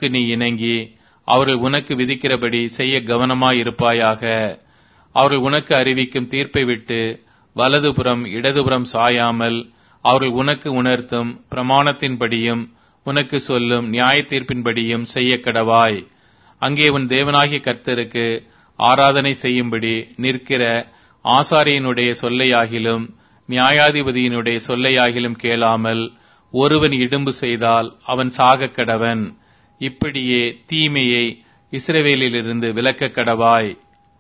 வாக்குக்கு நீ இணங்கி அவர்கள் உனக்கு விதிக்கிறபடி செய்ய கவனமாயிருப்பாயாக அவர்கள் உனக்கு அறிவிக்கும் தீர்ப்பை விட்டு வலதுபுறம் இடதுபுறம் சாயாமல் அவர்கள் உனக்கு உணர்த்தும் பிரமாணத்தின்படியும் உனக்கு சொல்லும் நியாய தீர்ப்பின்படியும் செய்ய கடவாய் அங்கே உன் தேவனாகிய கர்த்தருக்கு ஆராதனை செய்யும்படி நிற்கிற ஆசாரியனுடைய சொல்லையாகிலும் நியாயாதிபதியினுடைய சொல்லையாகிலும் கேளாமல் ஒருவன் இடும்பு செய்தால் அவன் சாகக் கடவன் இப்படியே தீமையை இஸ்ரவேலிலிருந்து விலக்கக் கடவாய்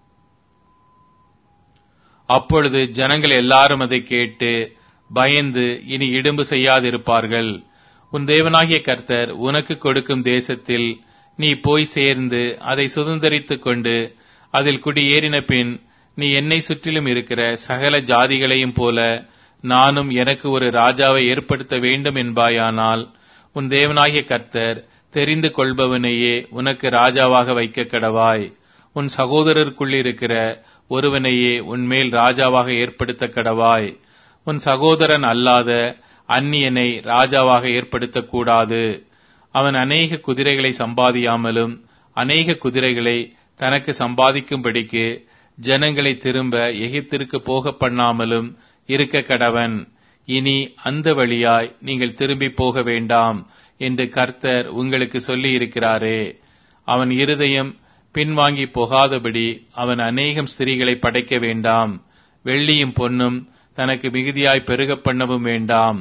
அப்பொழுது ஜனங்கள் எல்லாரும் அதை கேட்டு பயந்து இனி இடும்பு செய்யாதிருப்பார்கள் உன் தேவனாகிய கர்த்தர் உனக்கு கொடுக்கும் தேசத்தில் நீ போய் சேர்ந்து அதை சுதந்திரித்துக் கொண்டு அதில் குடியேறின பின் நீ என்னை சுற்றிலும் இருக்கிற சகல ஜாதிகளையும் போல நானும் எனக்கு ஒரு ராஜாவை ஏற்படுத்த வேண்டும் என்பாயானால் உன் தேவனாகிய கர்த்தர் தெரிந்து கொள்பவனையே உனக்கு ராஜாவாக வைக்க கடவாய் உன் சகோதரருக்குள்ளிருக்கிற ஒருவனையே உன்மேல் ராஜாவாக ஏற்படுத்த கடவாய் உன் சகோதரன் அல்லாத அந்நியனை ராஜாவாக ஏற்படுத்தக்கூடாது அவன் அநேக குதிரைகளை சம்பாதியாமலும் அநேக குதிரைகளை தனக்கு சம்பாதிக்கும்படிக்கு ஜனங்களை திரும்ப எகிப்திற்கு போக பண்ணாமலும் இருக்க கடவன் இனி அந்த வழியாய் நீங்கள் திரும்பி போக வேண்டாம் என்று கர்த்தர் உங்களுக்கு சொல்லி இருக்கிறாரே அவன் இருதயம் பின்வாங்கி போகாதபடி அவன் அநேகம் ஸ்திரீகளை படைக்க வேண்டாம் வெள்ளியும் பொன்னும் தனக்கு மிகுதியாய் பெருக பண்ணவும் வேண்டாம்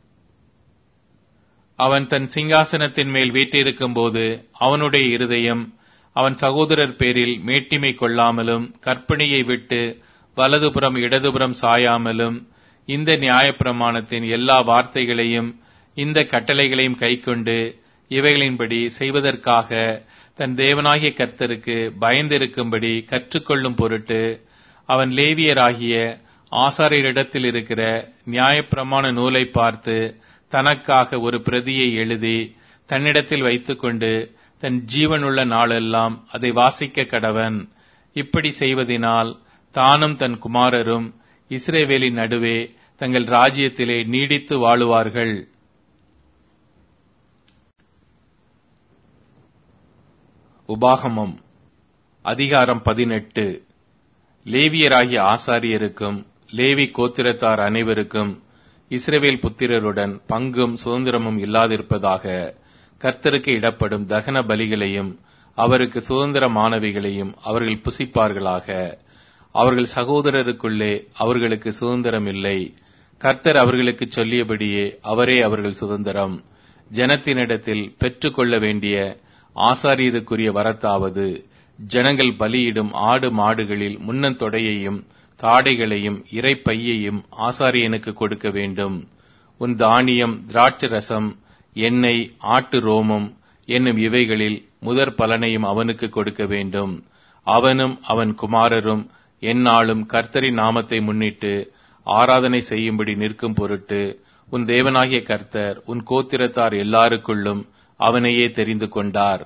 அவன் தன் சிங்காசனத்தின் மேல் வீட்டிருக்கும் போது அவனுடைய இருதயம் அவன் சகோதரர் பேரில் மேட்டிமை கொள்ளாமலும் கற்பனையை விட்டு வலதுபுறம் இடதுபுறம் சாயாமலும் இந்த நியாயப்பிரமாணத்தின் எல்லா வார்த்தைகளையும் இந்த கட்டளைகளையும் கைக்கொண்டு இவைகளின்படி செய்வதற்காக தன் தேவனாகிய கர்த்தருக்கு பயந்திருக்கும்படி கற்றுக்கொள்ளும் பொருட்டு அவன் லேவியராகிய ஆசாரியரிடத்தில் இருக்கிற நியாயப்பிரமாண நூலை பார்த்து தனக்காக ஒரு பிரதியை எழுதி தன்னிடத்தில் வைத்துக்கொண்டு தன் ஜீவனுள்ள நாளெல்லாம் அதை வாசிக்க கடவன் இப்படி செய்வதினால் தானும் தன் குமாரரும் இஸ்ரேவேலின் நடுவே தங்கள் ராஜ்யத்திலே நீடித்து வாழுவார்கள் உபாகமம் அதிகாரம் பதினெட்டு லேவியராகிய ஆசாரியருக்கும் லேவி கோத்திரத்தார் அனைவருக்கும் இஸ்ரவேல் புத்திரருடன் பங்கும் சுதந்திரமும் இல்லாதிருப்பதாக கர்த்தருக்கு இடப்படும் தகன பலிகளையும் அவருக்கு சுதந்திரமானவைகளையும் அவர்கள் புசிப்பார்களாக அவர்கள் சகோதரருக்குள்ளே அவர்களுக்கு சுதந்திரம் இல்லை கர்த்தர் அவர்களுக்கு சொல்லியபடியே அவரே அவர்கள் சுதந்திரம் ஜனத்தினிடத்தில் பெற்றுக்கொள்ள வேண்டிய ஆசாரியருக்குரிய வரத்தாவது ஜனங்கள் பலியிடும் ஆடு மாடுகளில் முன்னந்தொடையையும் தாடைகளையும் இறைப்பையையும் ஆசாரியனுக்கு கொடுக்க வேண்டும் உன் தானியம் திராட்சை ரசம் எண்ணெய் ஆட்டு ரோமம் என்னும் இவைகளில் முதற் பலனையும் அவனுக்கு கொடுக்க வேண்டும் அவனும் அவன் குமாரரும் எந்நாளும் கர்த்தரின் நாமத்தை முன்னிட்டு ஆராதனை செய்யும்படி நிற்கும் பொருட்டு உன் தேவனாகிய கர்த்தர் உன் கோத்திரத்தார் எல்லாருக்குள்ளும் அவனையே தெரிந்து கொண்டார்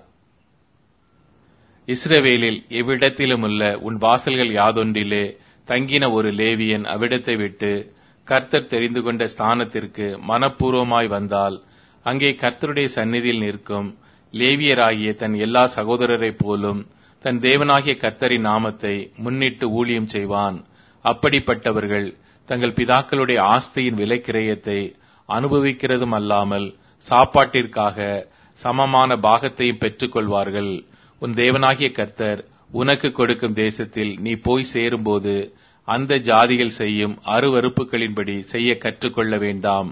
இஸ்ரவேலில் எவ்விடத்திலுமுள்ள உன் வாசல்கள் யாதொன்றிலே தங்கின ஒரு லேவியன் அவ்விடத்தை விட்டு கர்த்தர் தெரிந்து கொண்ட ஸ்தானத்திற்கு மனப்பூர்வமாய் வந்தால் அங்கே கர்த்தருடைய சந்நிதியில் நிற்கும் லேவியராகிய தன் எல்லா சகோதரரைப் போலும் தன் தேவனாகிய கர்த்தரின் நாமத்தை முன்னிட்டு ஊழியம் செய்வான் அப்படிப்பட்டவர்கள் தங்கள் பிதாக்களுடைய ஆஸ்தியின் விலைக்கிரயத்தை அனுபவிக்கிறதும் அல்லாமல் சாப்பாட்டிற்காக சமமான பாகத்தையும் பெற்றுக் கொள்வார்கள் உன் தேவனாகிய கர்த்தர் உனக்கு கொடுக்கும் தேசத்தில் நீ போய் சேரும்போது அந்த ஜாதிகள் செய்யும் அருவறுப்புகளின்படி செய்ய கற்றுக்கொள்ள வேண்டாம்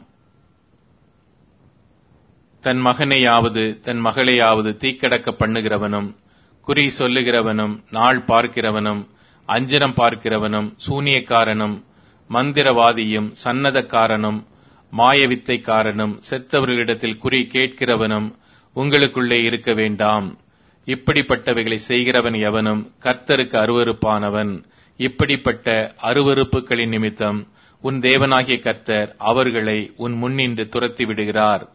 தன் மகனையாவது தன் மகளையாவது தீக்கடக்க பண்ணுகிறவனும் குறி சொல்லுகிறவனும் நாள் பார்க்கிறவனும் அஞ்சனம் பார்க்கிறவனும் சூனியக்காரனும் மந்திரவாதியும் சன்னதக்காரனும் மாயவித்தைக்காரனும் செத்தவர்களிடத்தில் குறி கேட்கிறவனும் உங்களுக்குள்ளே இருக்க வேண்டாம் இப்படிப்பட்டவைகளை செய்கிறவன் எவனும் கர்த்தருக்கு அருவருப்பானவன் இப்படிப்பட்ட அருவருப்புகளின் நிமித்தம் உன் தேவனாகிய கர்த்தர் அவர்களை உன் முன்னின்று துரத்தி விடுகிறார்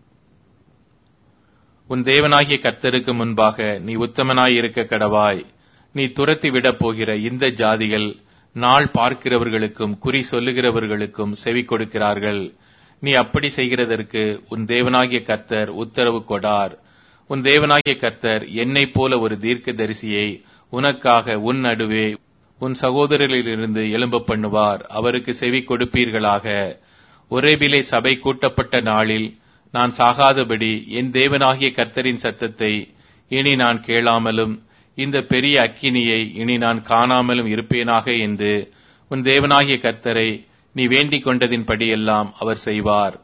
உன் தேவனாகிய கர்த்தருக்கு முன்பாக நீ உத்தமனாய் இருக்க கடவாய் நீ துரத்தி விடப் போகிற இந்த ஜாதிகள் நாள் பார்க்கிறவர்களுக்கும் குறி சொல்லுகிறவர்களுக்கும் செவி கொடுக்கிறார்கள் நீ அப்படி செய்கிறதற்கு உன் தேவனாகிய கர்த்தர் உத்தரவு கொடார் உன் தேவனாகிய கர்த்தர் என்னைப் போல ஒரு தீர்க்க தரிசியை உனக்காக உன் நடுவே உன் சகோதரரிலிருந்து எழும்ப பண்ணுவார் அவருக்கு செவி கொடுப்பீர்களாக ஒரேபிலே சபை கூட்டப்பட்ட நாளில் நான் சாகாதபடி என் தேவனாகிய கர்த்தரின் சத்தத்தை இனி நான் கேளாமலும் இந்த பெரிய அக்கினியை இனி நான் காணாமலும் இருப்பேனாக என்று உன் தேவனாகிய கர்த்தரை நீ வேண்டிக் கொண்டதின்படியெல்லாம் அவர் செய்வார்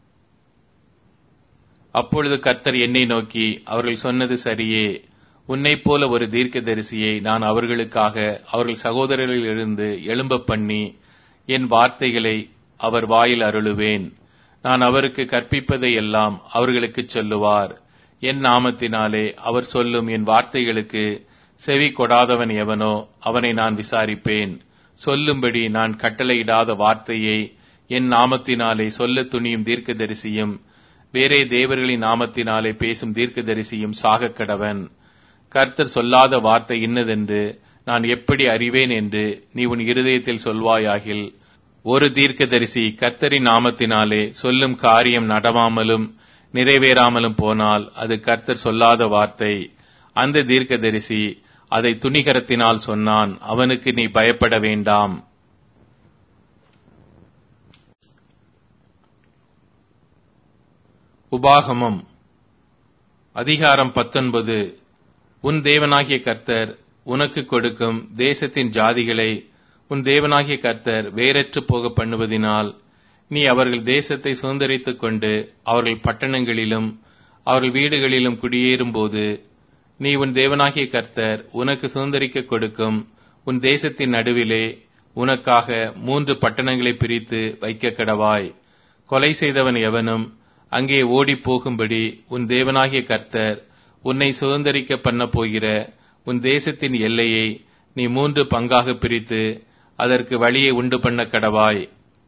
அப்பொழுது கர்த்தர் என்னை நோக்கி அவர்கள் சொன்னது சரியே உன்னைப் போல ஒரு தீர்க்கதரிசியை நான் அவர்களுக்காக அவர்கள் சகோதரர்களிலிருந்து எழும்ப பண்ணி என் வார்த்தைகளை அவர் வாயில் அருளுவேன் நான் அவருக்கு கற்பிப்பதை எல்லாம் அவர்களுக்குச் சொல்லுவார் என் நாமத்தினாலே அவர் சொல்லும் என் வார்த்தைகளுக்கு செவி கொடாதவன் எவனோ அவனை நான் விசாரிப்பேன் சொல்லும்படி நான் கட்டளையிடாத வார்த்தையை என் நாமத்தினாலே சொல்ல துணியும் தீர்க்கதரிசியும் வேறே தேவர்களின் நாமத்தினாலே பேசும் தீர்க்கதரிசியும் சாகக் கடவன் கர்த்தர் சொல்லாத வார்த்தை இன்னதென்று நான் எப்படி அறிவேன் என்று நீ உன் இருதயத்தில் சொல்வாயாகில் ஒரு தீர்க்கதரிசி கர்த்தரின் நாமத்தினாலே சொல்லும் காரியம் நடவாமலும் நிறைவேறாமலும் போனால் அது கர்த்தர் சொல்லாத வார்த்தை அந்த தீர்க்கதரிசி அதை துணிகரத்தினால் சொன்னான் அவனுக்கு நீ பயப்பட வேண்டாம் உபாகமம் அதிகாரம் பத்தொன்பது உன் தேவனாகிய கர்த்தர் உனக்கு கொடுக்கும் தேசத்தின் ஜாதிகளை உன் தேவனாகிய கர்த்தர் வேறற்று போக பண்ணுவதினால் நீ அவர்கள் தேசத்தை சுதந்திரித்துக் கொண்டு அவர்கள் பட்டணங்களிலும் அவர்கள் வீடுகளிலும் குடியேறும்போது நீ உன் தேவனாகிய கர்த்தர் உனக்கு சுதந்திரிக்க கொடுக்கும் உன் தேசத்தின் நடுவிலே உனக்காக மூன்று பட்டணங்களை பிரித்து வைக்க கடவாய் கொலை செய்தவன் எவனும் அங்கே ஓடிப் போகும்படி உன் தேவனாகிய கர்த்தர் உன்னை சுதந்திரிக்க பண்ண போகிற உன் தேசத்தின் எல்லையை நீ மூன்று பங்காக பிரித்து அதற்கு வழியை உண்டு பண்ண கடவாய்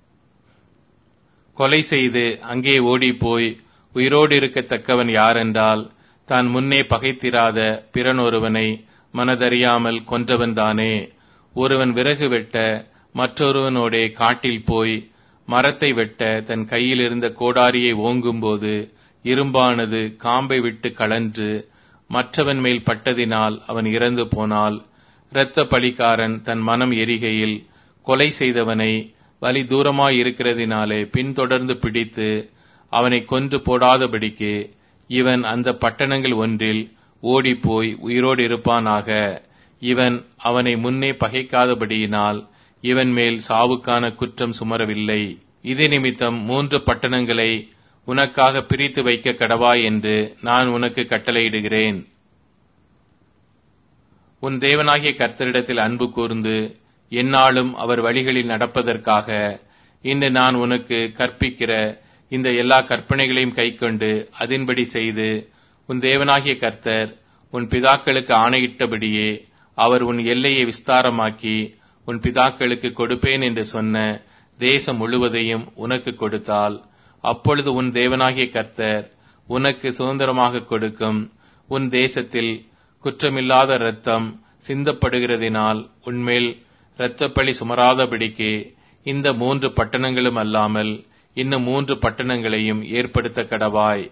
கொலை செய்து அங்கே ஓடிப்போய் உயிரோடு இருக்கத்தக்கவன் யாரென்றால் தான் முன்னே பகைத்திராத பிறனொருவனை மனதறியாமல் கொன்றவன்தானே ஒருவன் விறகு வெட்ட மற்றொருவனோடே காட்டில் போய் மரத்தை வெட்ட தன் கையில் இருந்த கோடாரியை ஓங்கும்போது இரும்பானது காம்பை விட்டு கழன்று மற்றவன் மேல் பட்டதினால் அவன் இறந்து போனால் இரத்த பழிக்காரன் தன் மனம் எரிகையில் கொலை செய்தவனை வலி தூரமாயிருக்கிறதினாலே பின்தொடர்ந்து பிடித்து அவனை கொன்று போடாதபடிக்கு இவன் அந்த பட்டணங்கள் ஒன்றில் ஓடிப்போய் உயிரோடு இருப்பானாக இவன் அவனை முன்னே பகைக்காதபடியினால் இவன் மேல் சாவுக்கான குற்றம் சுமரவில்லை இது நிமித்தம் மூன்று பட்டணங்களை உனக்காக பிரித்து வைக்க கடவாய் என்று நான் உனக்கு கட்டளையிடுகிறேன் உன் தேவனாகிய கர்த்தரிடத்தில் அன்பு கூர்ந்து எந்நாளும் அவர் வழிகளில் நடப்பதற்காக இன்று நான் உனக்கு கற்பிக்கிற இந்த எல்லா கற்பனைகளையும் கைக்கொண்டு அதின்படி செய்து உன் தேவனாகிய கர்த்தர் உன் பிதாக்களுக்கு ஆணையிட்டபடியே அவர் உன் எல்லையை விஸ்தாரமாக்கி உன் பிதாக்களுக்கு கொடுப்பேன் என்று சொன்ன தேசம் முழுவதையும் உனக்கு கொடுத்தால் அப்பொழுது உன் தேவனாகிய கர்த்தர் உனக்கு சுதந்திரமாக கொடுக்கும் உன் தேசத்தில் குற்றமில்லாத இரத்தம் சிந்தப்படுகிறதினால் உன்மேல் இரத்தப்பழி சுமராதபடிக்கு இந்த மூன்று பட்டணங்களும் அல்லாமல் இன்னும் மூன்று பட்டணங்களையும் ஏற்படுத்த கடவாய்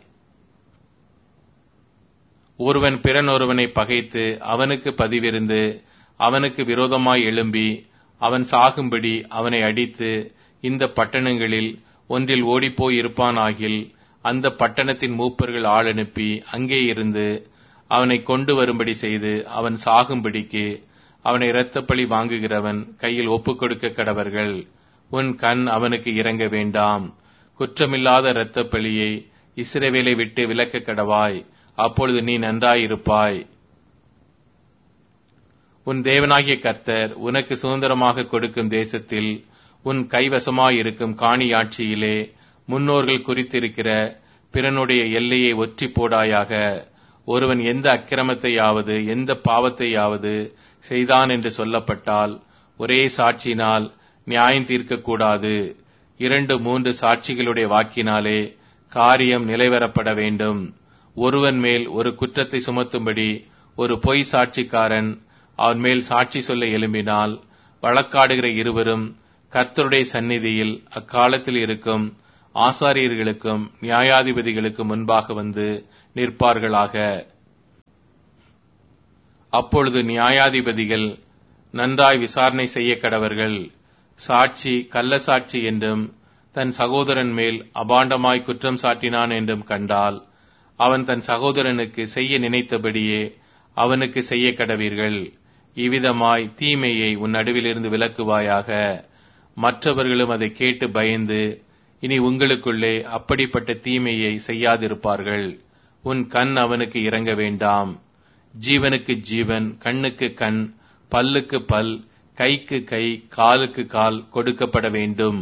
ஒருவன் பிறனொருவனை பகைத்து அவனுக்கு பதிவிருந்து அவனுக்கு விரோதமாய் எழும்பி அவன் சாகும்படி அவனை அடித்து இந்த பட்டணங்களில் ஒன்றில் ஓடிப்போய் இருப்பானாகில் அந்த பட்டணத்தின் மூப்பர்கள் ஆள் அனுப்பி அங்கே இருந்து அவனை கொண்டு வரும்படி செய்து அவன் சாகும்படிக்கு அவனை இரத்தப்பழி வாங்குகிறவன் கையில் ஒப்புக் கொடுக்க கடவர்கள் உன் கண் அவனுக்கு இறங்க வேண்டாம் குற்றமில்லாத இரத்தப்பழியை இஸ்ரவேலை விட்டு விலக்க கடவாய் அப்பொழுது நீ நன்றாயிருப்பாய் உன் தேவனாகிய கர்த்தர் உனக்கு சுதந்திரமாக கொடுக்கும் தேசத்தில் உன் கைவசமாயிருக்கும் காணியாட்சியிலே முன்னோர்கள் குறித்திருக்கிற பிறனுடைய எல்லையை ஒற்றி போடாயாக ஒருவன் எந்த அக்கிரமத்தையாவது எந்த பாவத்தையாவது செய்தான் என்று சொல்லப்பட்டால் ஒரே சாட்சியினால் நியாயம் தீர்க்கக்கூடாது இரண்டு மூன்று சாட்சிகளுடைய வாக்கினாலே காரியம் நிலைவரப்பட வேண்டும் ஒருவன் மேல் ஒரு குற்றத்தை சுமத்தும்படி ஒரு பொய் சாட்சிக்காரன் அவன் மேல் சாட்சி சொல்ல எழும்பினால் வழக்காடுகிற இருவரும் கர்த்தருடைய சந்நிதியில் அக்காலத்தில் இருக்கும் ஆசாரியர்களுக்கும் நியாயாதிபதிகளுக்கும் முன்பாக வந்து நிற்பார்களாக அப்பொழுது நியாயாதிபதிகள் நன்றாய் விசாரணை செய்ய கடவர்கள் சாட்சி கள்ள சாட்சி என்றும் தன் சகோதரன் மேல் அபாண்டமாய் குற்றம் சாட்டினான் என்றும் கண்டால் அவன் தன் சகோதரனுக்கு செய்ய நினைத்தபடியே அவனுக்கு செய்ய கடவீர்கள் இவ்விதமாய் தீமையை உன் நடுவிலிருந்து விலக்குவாயாக மற்றவர்களும் அதை கேட்டு பயந்து இனி உங்களுக்குள்ளே அப்படிப்பட்ட தீமையை செய்யாதிருப்பார்கள் உன் கண் அவனுக்கு இறங்க வேண்டாம் ஜீவனுக்கு ஜீவன் கண்ணுக்கு கண் பல்லுக்கு பல் கைக்கு கை காலுக்கு கால் கொடுக்கப்பட வேண்டும்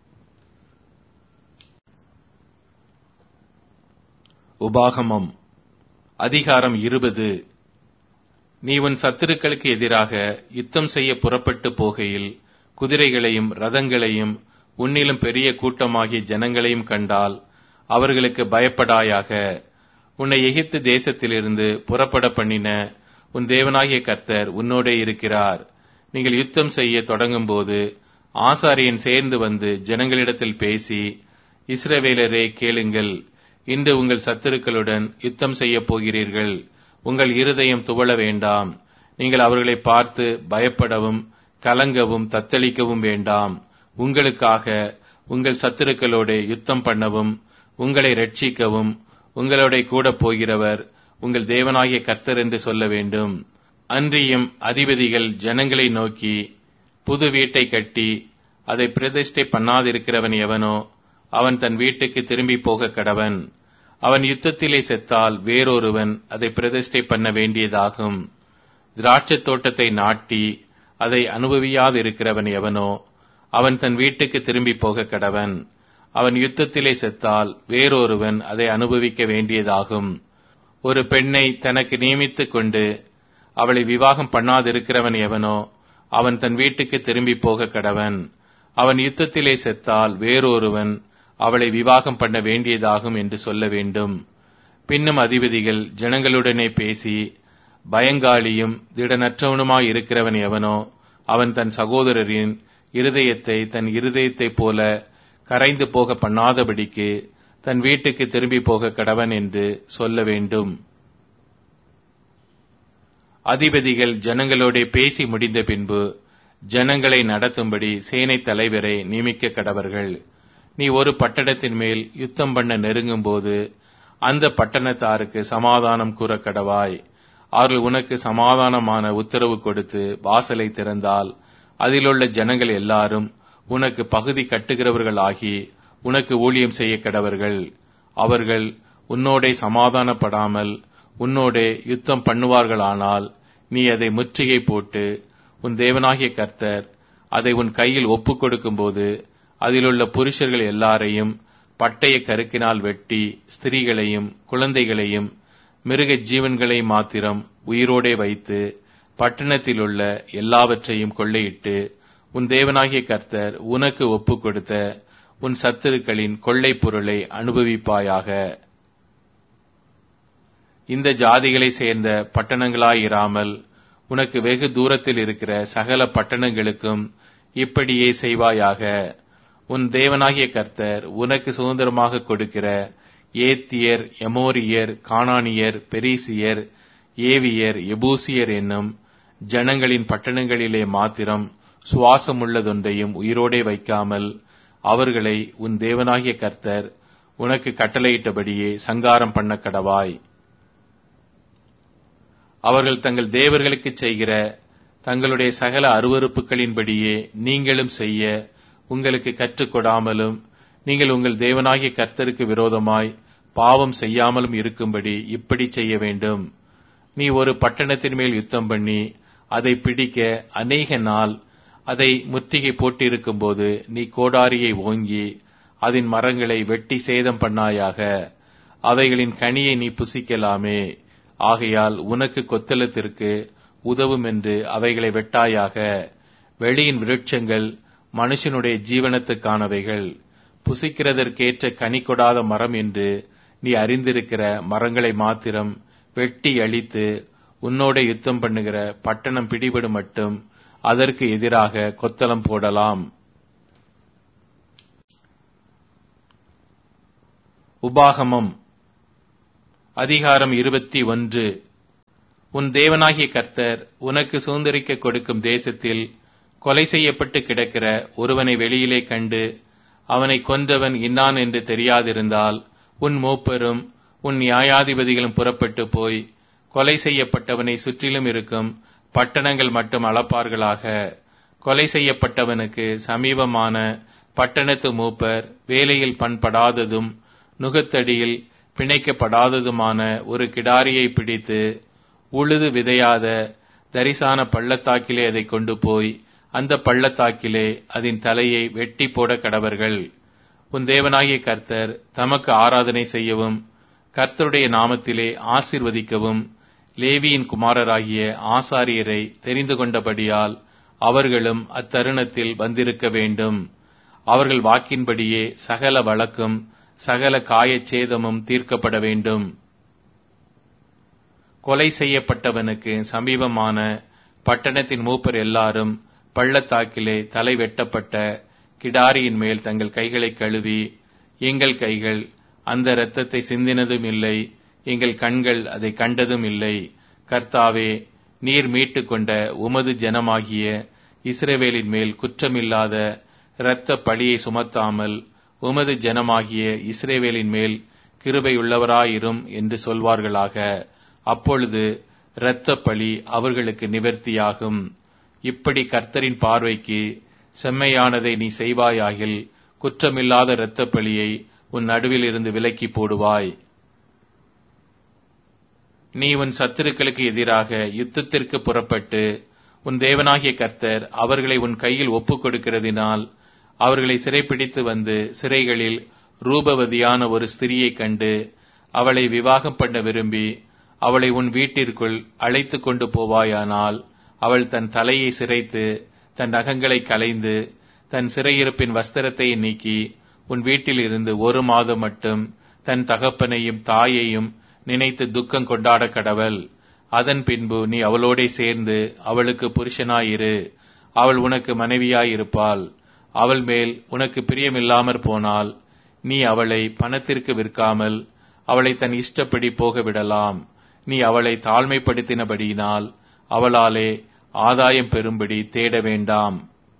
உபாகமம் அதிகாரம் இருபது நீ உன் சத்துருக்களுக்கு எதிராக யுத்தம் செய்ய புறப்பட்டு போகையில் குதிரைகளையும் ரதங்களையும் உன்னிலும் பெரிய கூட்டமாகிய ஜனங்களையும் கண்டால் அவர்களுக்கு பயப்படாயாக உன்னை எகிப்து தேசத்திலிருந்து புறப்பட பண்ணின உன் தேவனாகிய கர்த்தர் உன்னோடே இருக்கிறார் நீங்கள் யுத்தம் செய்ய தொடங்கும்போது ஆசாரியன் சேர்ந்து வந்து ஜனங்களிடத்தில் பேசி இஸ்ரவேலரே கேளுங்கள் இன்று உங்கள் சத்துருக்களுடன் யுத்தம் செய்ய போகிறீர்கள் உங்கள் இருதயம் துவள வேண்டாம் நீங்கள் அவர்களை பார்த்து பயப்படவும் கலங்கவும் தத்தளிக்கவும் வேண்டாம் உங்களுக்காக உங்கள் சத்துருக்களோட யுத்தம் பண்ணவும் உங்களை ரட்சிக்கவும் உங்களோட கூட போகிறவர் உங்கள் தேவனாகிய கர்த்தர் என்று சொல்ல வேண்டும் அன்றியும் அதிபதிகள் ஜனங்களை நோக்கி புது வீட்டை கட்டி அதை பிரதிஷ்டை பண்ணாதிருக்கிறவன் எவனோ அவன் தன் வீட்டுக்கு திரும்பி போக கடவன் அவன் யுத்தத்திலே செத்தால் வேறொருவன் அதை பிரதிஷ்டை பண்ண வேண்டியதாகும் திராட்சத் தோட்டத்தை நாட்டி அதை அனுபவியாதிருக்கிறவன் எவனோ அவன் தன் வீட்டுக்கு திரும்பி போக கடவன் அவன் யுத்தத்திலே செத்தால் வேறொருவன் அதை அனுபவிக்க வேண்டியதாகும் ஒரு பெண்ணை தனக்கு நியமித்துக் கொண்டு அவளை விவாகம் பண்ணாதிருக்கிறவன் எவனோ அவன் தன் வீட்டுக்கு திரும்பி போக கடவன் அவன் யுத்தத்திலே செத்தால் வேறொருவன் அவளை விவாகம் பண்ண வேண்டியதாகும் என்று சொல்ல வேண்டும் பின்னும் அதிபதிகள் ஜனங்களுடனே பேசி பயங்காளியும் திடனற்றவனுமாய் இருக்கிறவன் எவனோ அவன் தன் சகோதரரின் இருதயத்தை தன் இருதயத்தைப் போல கரைந்து போக பண்ணாதபடிக்கு தன் வீட்டுக்கு திரும்பி போக கடவன் என்று சொல்ல வேண்டும் அதிபதிகள் ஜனங்களோட பேசி முடிந்த பின்பு ஜனங்களை நடத்தும்படி சேனை தலைவரை நியமிக்க கடவர்கள் நீ ஒரு பட்டணத்தின் மேல் யுத்தம் பண்ண நெருங்கும் போது அந்த பட்டணத்தாருக்கு சமாதானம் கூற கடவாய் அவர்கள் உனக்கு சமாதானமான உத்தரவு கொடுத்து வாசலை திறந்தால் அதிலுள்ள ஜனங்கள் எல்லாரும் உனக்கு பகுதி கட்டுகிறவர்கள் ஆகி உனக்கு ஊழியம் செய்ய கடவர்கள் அவர்கள் உன்னோடே சமாதானப்படாமல் உன்னோடே யுத்தம் பண்ணுவார்களானால் நீ அதை முற்றுகை போட்டு உன் தேவனாகிய கர்த்தர் அதை உன் கையில் ஒப்புக் கொடுக்கும்போது அதிலுள்ள புருஷர்கள் எல்லாரையும் பட்டய கருக்கினால் வெட்டி ஸ்திரீகளையும் குழந்தைகளையும் மிருக ஜீவன்களை மாத்திரம் உயிரோடே வைத்து பட்டணத்திலுள்ள எல்லாவற்றையும் கொள்ளையிட்டு உன் தேவனாகிய கர்த்தர் உனக்கு ஒப்புக் கொடுத்த உன் சத்துருக்களின் கொள்ளைப் பொருளை அனுபவிப்பாயாக இந்த ஜாதிகளை சேர்ந்த பட்டணங்களாயிராமல் உனக்கு வெகு தூரத்தில் இருக்கிற சகல பட்டணங்களுக்கும் இப்படியே செய்வாயாக உன் தேவனாகிய கர்த்தர் உனக்கு சுதந்திரமாக கொடுக்கிற ஏத்தியர் எமோரியர் கானானியர் பெரிசியர் ஏவியர் எபூசியர் என்னும் ஜனங்களின் பட்டணங்களிலே மாத்திரம் சுவாசமுள்ளதொன்றையும் உயிரோடே வைக்காமல் அவர்களை உன் தேவனாகிய கர்த்தர் உனக்கு கட்டளையிட்டபடியே சங்காரம் பண்ண கடவாய் அவர்கள் தங்கள் தேவர்களுக்கு செய்கிற தங்களுடைய சகல அருவறுப்புகளின்படியே நீங்களும் செய்ய உங்களுக்கு கற்றுக்கொடாமலும் நீங்கள் உங்கள் தேவனாகிய கர்த்தருக்கு விரோதமாய் பாவம் செய்யாமலும் இருக்கும்படி இப்படி செய்ய வேண்டும் நீ ஒரு பட்டணத்தின் மேல் யுத்தம் பண்ணி அதை பிடிக்க அநேக நாள் அதை முற்றுகை போட்டிருக்கும் போது நீ கோடாரியை ஓங்கி அதன் மரங்களை வெட்டி சேதம் பண்ணாயாக அவைகளின் கனியை நீ புசிக்கலாமே ஆகையால் உனக்கு கொத்தளத்திற்கு உதவும் என்று அவைகளை வெட்டாயாக வெளியின் விருட்சங்கள் மனுஷனுடைய ஜீவனத்துக்கானவைகள் புசிக்கிறதற்கேற்ற கனி கொடாத மரம் என்று நீ அறிந்திருக்கிற மரங்களை மாத்திரம் வெட்டி அழித்து உன்னோட யுத்தம் பண்ணுகிற பட்டணம் பிடிபடும் மட்டும் அதற்கு எதிராக கொத்தளம் போடலாம் உபாகமம் அதிகாரம் இருபத்தி ஒன்று உன் தேவனாகிய கர்த்தர் உனக்கு சுதந்திரிக்க கொடுக்கும் தேசத்தில் கொலை செய்யப்பட்டு கிடக்கிற ஒருவனை வெளியிலே கண்டு அவனை கொன்றவன் இன்னான் என்று தெரியாதிருந்தால் உன் மூப்பரும் உன் நியாயாதிபதிகளும் புறப்பட்டு போய் கொலை செய்யப்பட்டவனை சுற்றிலும் இருக்கும் பட்டணங்கள் மட்டும் அளப்பார்களாக கொலை செய்யப்பட்டவனுக்கு சமீபமான பட்டணத்து மூப்பர் வேலையில் பண்படாததும் நுகத்தடியில் பிணைக்கப்படாததுமான ஒரு கிடாரியை பிடித்து உழுது விதையாத தரிசான பள்ளத்தாக்கிலே அதை கொண்டு போய் அந்த பள்ளத்தாக்கிலே அதன் தலையை வெட்டி போட கடவர்கள் உன் தேவனாகிய கர்த்தர் தமக்கு ஆராதனை செய்யவும் கர்த்தருடைய நாமத்திலே ஆசிர்வதிக்கவும் லேவியின் குமாரராகிய ஆசாரியரை தெரிந்து கொண்டபடியால் அவர்களும் அத்தருணத்தில் வந்திருக்க வேண்டும் அவர்கள் வாக்கின்படியே சகல வழக்கும் சகல காயச்சேதமும் தீர்க்கப்பட வேண்டும் கொலை செய்யப்பட்டவனுக்கு சமீபமான பட்டணத்தின் மூப்பர் எல்லாரும் பள்ளத்தாக்கிலே தலை வெட்டப்பட்ட கிடாரியின் மேல் தங்கள் கைகளை கழுவி எங்கள் கைகள் அந்த இரத்தத்தை சிந்தினதும் இல்லை எங்கள் கண்கள் அதை கண்டதும் இல்லை கர்த்தாவே நீர் மீட்டு கொண்ட உமது ஜனமாகிய இஸ்ரவேலின் மேல் குற்றமில்லாத இரத்த பழியை சுமத்தாமல் உமது ஜனமாகிய இஸ்ரேவேலின் மேல் கிருபையுள்ளவராயிரும் என்று சொல்வார்களாக அப்பொழுது இரத்த பழி அவர்களுக்கு நிவர்த்தியாகும் இப்படி கர்த்தரின் பார்வைக்கு செம்மையானதை நீ செய்வாயாகில் குற்றமில்லாத இரத்த பழியை உன் நடுவில் இருந்து விலக்கி போடுவாய் நீ உன் சத்துருக்களுக்கு எதிராக யுத்தத்திற்கு புறப்பட்டு உன் தேவனாகிய கர்த்தர் அவர்களை உன் கையில் ஒப்புக் கொடுக்கிறதினால் அவர்களை சிறைப்பிடித்து வந்து சிறைகளில் ரூபவதியான ஒரு ஸ்திரியை கண்டு அவளை விவாகம் பண்ண விரும்பி அவளை உன் வீட்டிற்குள் அழைத்து கொண்டு போவாயானால் அவள் தன் தலையை சிரைத்து தன் நகங்களை கலைந்து தன் சிறையிருப்பின் வஸ்திரத்தை நீக்கி உன் வீட்டில் இருந்து ஒரு மாதம் மட்டும் தன் தகப்பனையும் தாயையும் நினைத்து துக்கம் கொண்டாட கடவள் அதன் பின்பு நீ அவளோடே சேர்ந்து அவளுக்கு புருஷனாயிரு அவள் உனக்கு மனைவியாயிருப்பாள் அவள் மேல் உனக்கு பிரியமில்லாமற் போனால் நீ அவளை பணத்திற்கு விற்காமல் அவளை தன் இஷ்டப்படி போக விடலாம் நீ அவளை தாழ்மைப்படுத்தினபடியினால் அவளாலே ஆதாயம் பெறும்படி தேட வேண்டாம்